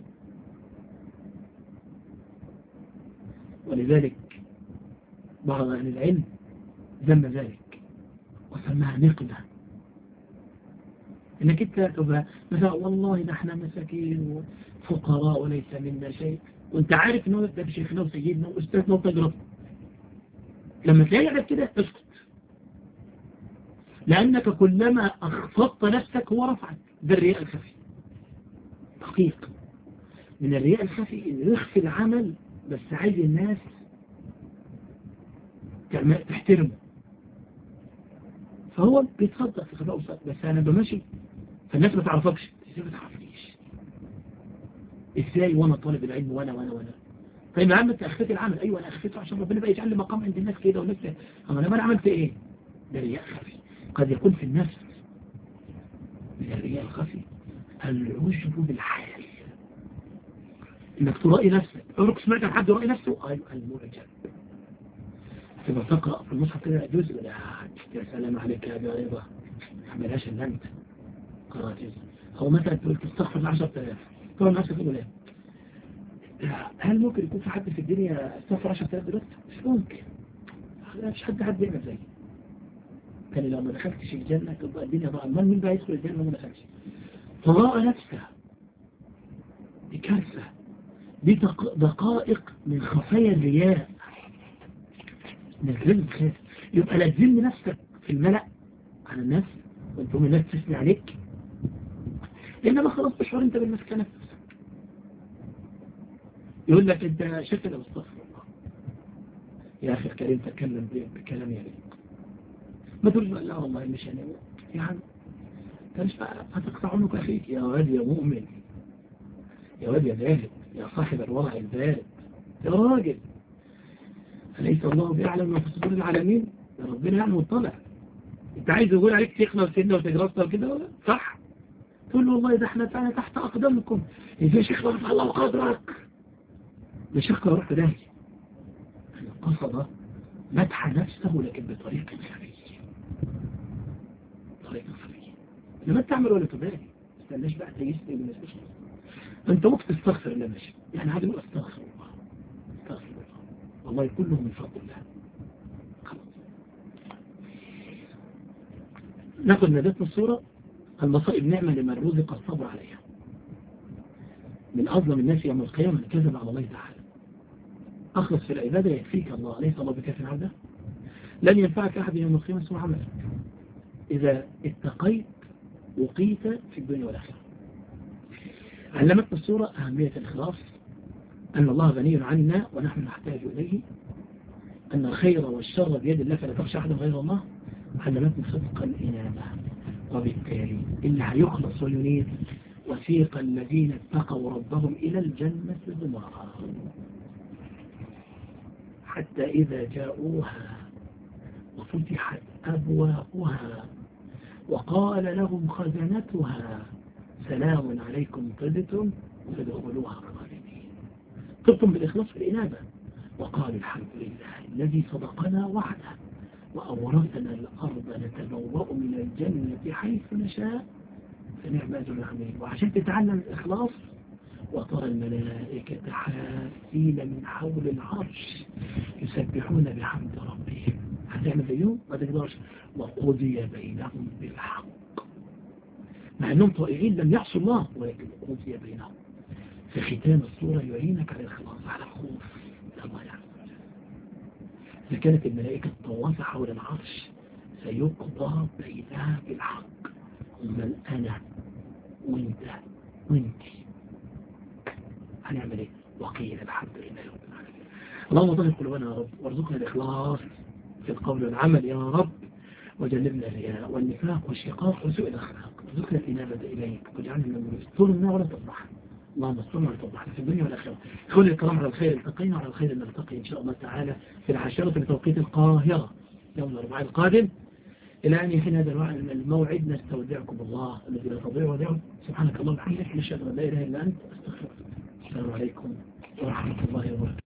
ولذلك بعض أهل العلم ذم ذلك وسماها نقمة انك انت تبقى مثلا والله ده احنا مساكين وفقراء وليس منا شيء وانت عارف ان هو ده شيخنا وسيدنا واستاذنا وتجربه لما تلاقي على كده اسكت لانك كلما اخفضت نفسك هو رفعك ده الرياء الخفي دقيق من الرياء الخفي انه يخفي العمل بس عايز الناس تحترمه فهو بيتصدق في خفاء وصدق بس انا بمشي فالناس ما تعرفكش ازاي ما تعرفنيش ازاي وانا طالب العلم وانا وانا وانا طيب يا عم انت اخفيت العمل ايوه انا اخفيته عشان ربنا بقى يجعل لي مقام عند الناس كده والناس اما انا ما انا عملت ايه ده رياء خفي قد يكون في النفس من الرياء الخفي العجب بالحال انك ترائي نفسك عمرك سمعت عن حد يرائي نفسه ايوه المعجب تبقى تقرأ في المصحف كده جزء لا يا سلام عليك يا ابي رضا ما عملهاش الا انت قرأت جزء او مثلا تقول تستغفر ل 10000 تقول نفسك تقول ايه هل ممكن يكون في حد في الدنيا استغفر 10000 دلوقتي مش ممكن لا مش حد حد يعمل زيي كان لو ما دخلتش الجنة تبقى الدنيا ضاع امال مين بقى يدخل الجنة وما دخلش فراء نفسه دي كارثة دي دقائق من خفايا الرياء لازم تخاف يبقى لازم نفسك في الملأ على الناس وانتم الناس تسمع عليك انما خلاص تشعر انت بالمسكنة يقول لك انت شكل استغفر الله يا اخي الكريم تكلم بكلام يليق ما تقولش لا والله مش انا يعني انت مش هتقطع عنق اخيك يا واد يا مؤمن يا واد يا ذاهب يا صاحب الورع البارد يا راجل أليس الله بيعلم ما في صدور العالمين يا ربنا يعلم وطلع انت عايز يقول عليك تخنى وسنة وتجرسنا وكده صح تقول له والله ده احنا فعلا تحت أقدامكم ازاي شيخ رفع الله قدرك ده شيخ روح داهي قصد مدح نفسه لكن بطريقة خفية طريقة خفية لما تعمل ولا تبالي استناش بقى تيسني من الاسم انت ممكن تستغفر الله ماشي يعني عادي نقول استغفر الله استغفر الله والله كله من فضل الله ناخذ نبات الصورة المصائب نعمة لمن رزق الصبر عليها من أظلم الناس يوم القيامة من كذب على الله تعالى أخلص في العبادة يكفيك الله ليس الله بكاف عبده لن ينفعك أحد يوم القيامة سوى عملك إذا اتقيت وقيت في الدنيا والآخرة علمتنا الصورة أهمية الإخلاص أن الله غني عنا ونحن نحتاج إليه أن الخير والشر بيد الله فلا تخشى أحدا غير الله علمتنا صدق الإنابة وبالتالي اللي هيخلص وينير وسيق الذين اتقوا ربهم إلى الجنة زمرا حتى إذا جاءوها وفتحت أبوابها وقال لهم خزنتها سلام عليكم طبتم فادخلوها خالدين طبتم بالإخلاص في الإنابة وقال الحمد لله الذي صدقنا وعده وأورثنا الأرض نتبوأ من الجنة حيث نشاء فنعم أجر العميل وعشان تتعلم الإخلاص وترى الملائكة حافين من حول العرش يسبحون بحمد ربهم هتعمل زيهم ما تقدرش وقضي بينهم بالحق مع أنهم طائعين لم يعصوا الله ولكن قضي بينهم في ختام الصورة يعينك على الخلاص على الخوف الله يعلم إذا كانت الملائكة طوافة حول العرش سيقضى بينها بالحق أمال أنا وانت وانتي هنعمل ايه وقيل الحمد لله رب العالمين اللهم طهر قلوبنا يا رب وارزقنا الإخلاص في القول والعمل يا رب وجنبنا الرياء والنفاق والشقاق وسوء الأخلاق ارزقنا الإنابة إليك واجعلنا من استرنا ولا تفضحنا اللهم استرنا ولا تفضحنا في الدنيا والآخرة كل الكرام على الخير التقينا وعلى الخير نلتقي إن شاء الله تعالى في العشرة بتوقيت القاهرة يوم الأربعاء القادم إلى أن يحين هذا الموعد نستودعكم الله الذي لا تضيع ودعه سبحانك اللهم وبحمدك نشهد أن لا إله إلا أنت أستغفرك السلام عليكم ورحمة الله وبركاته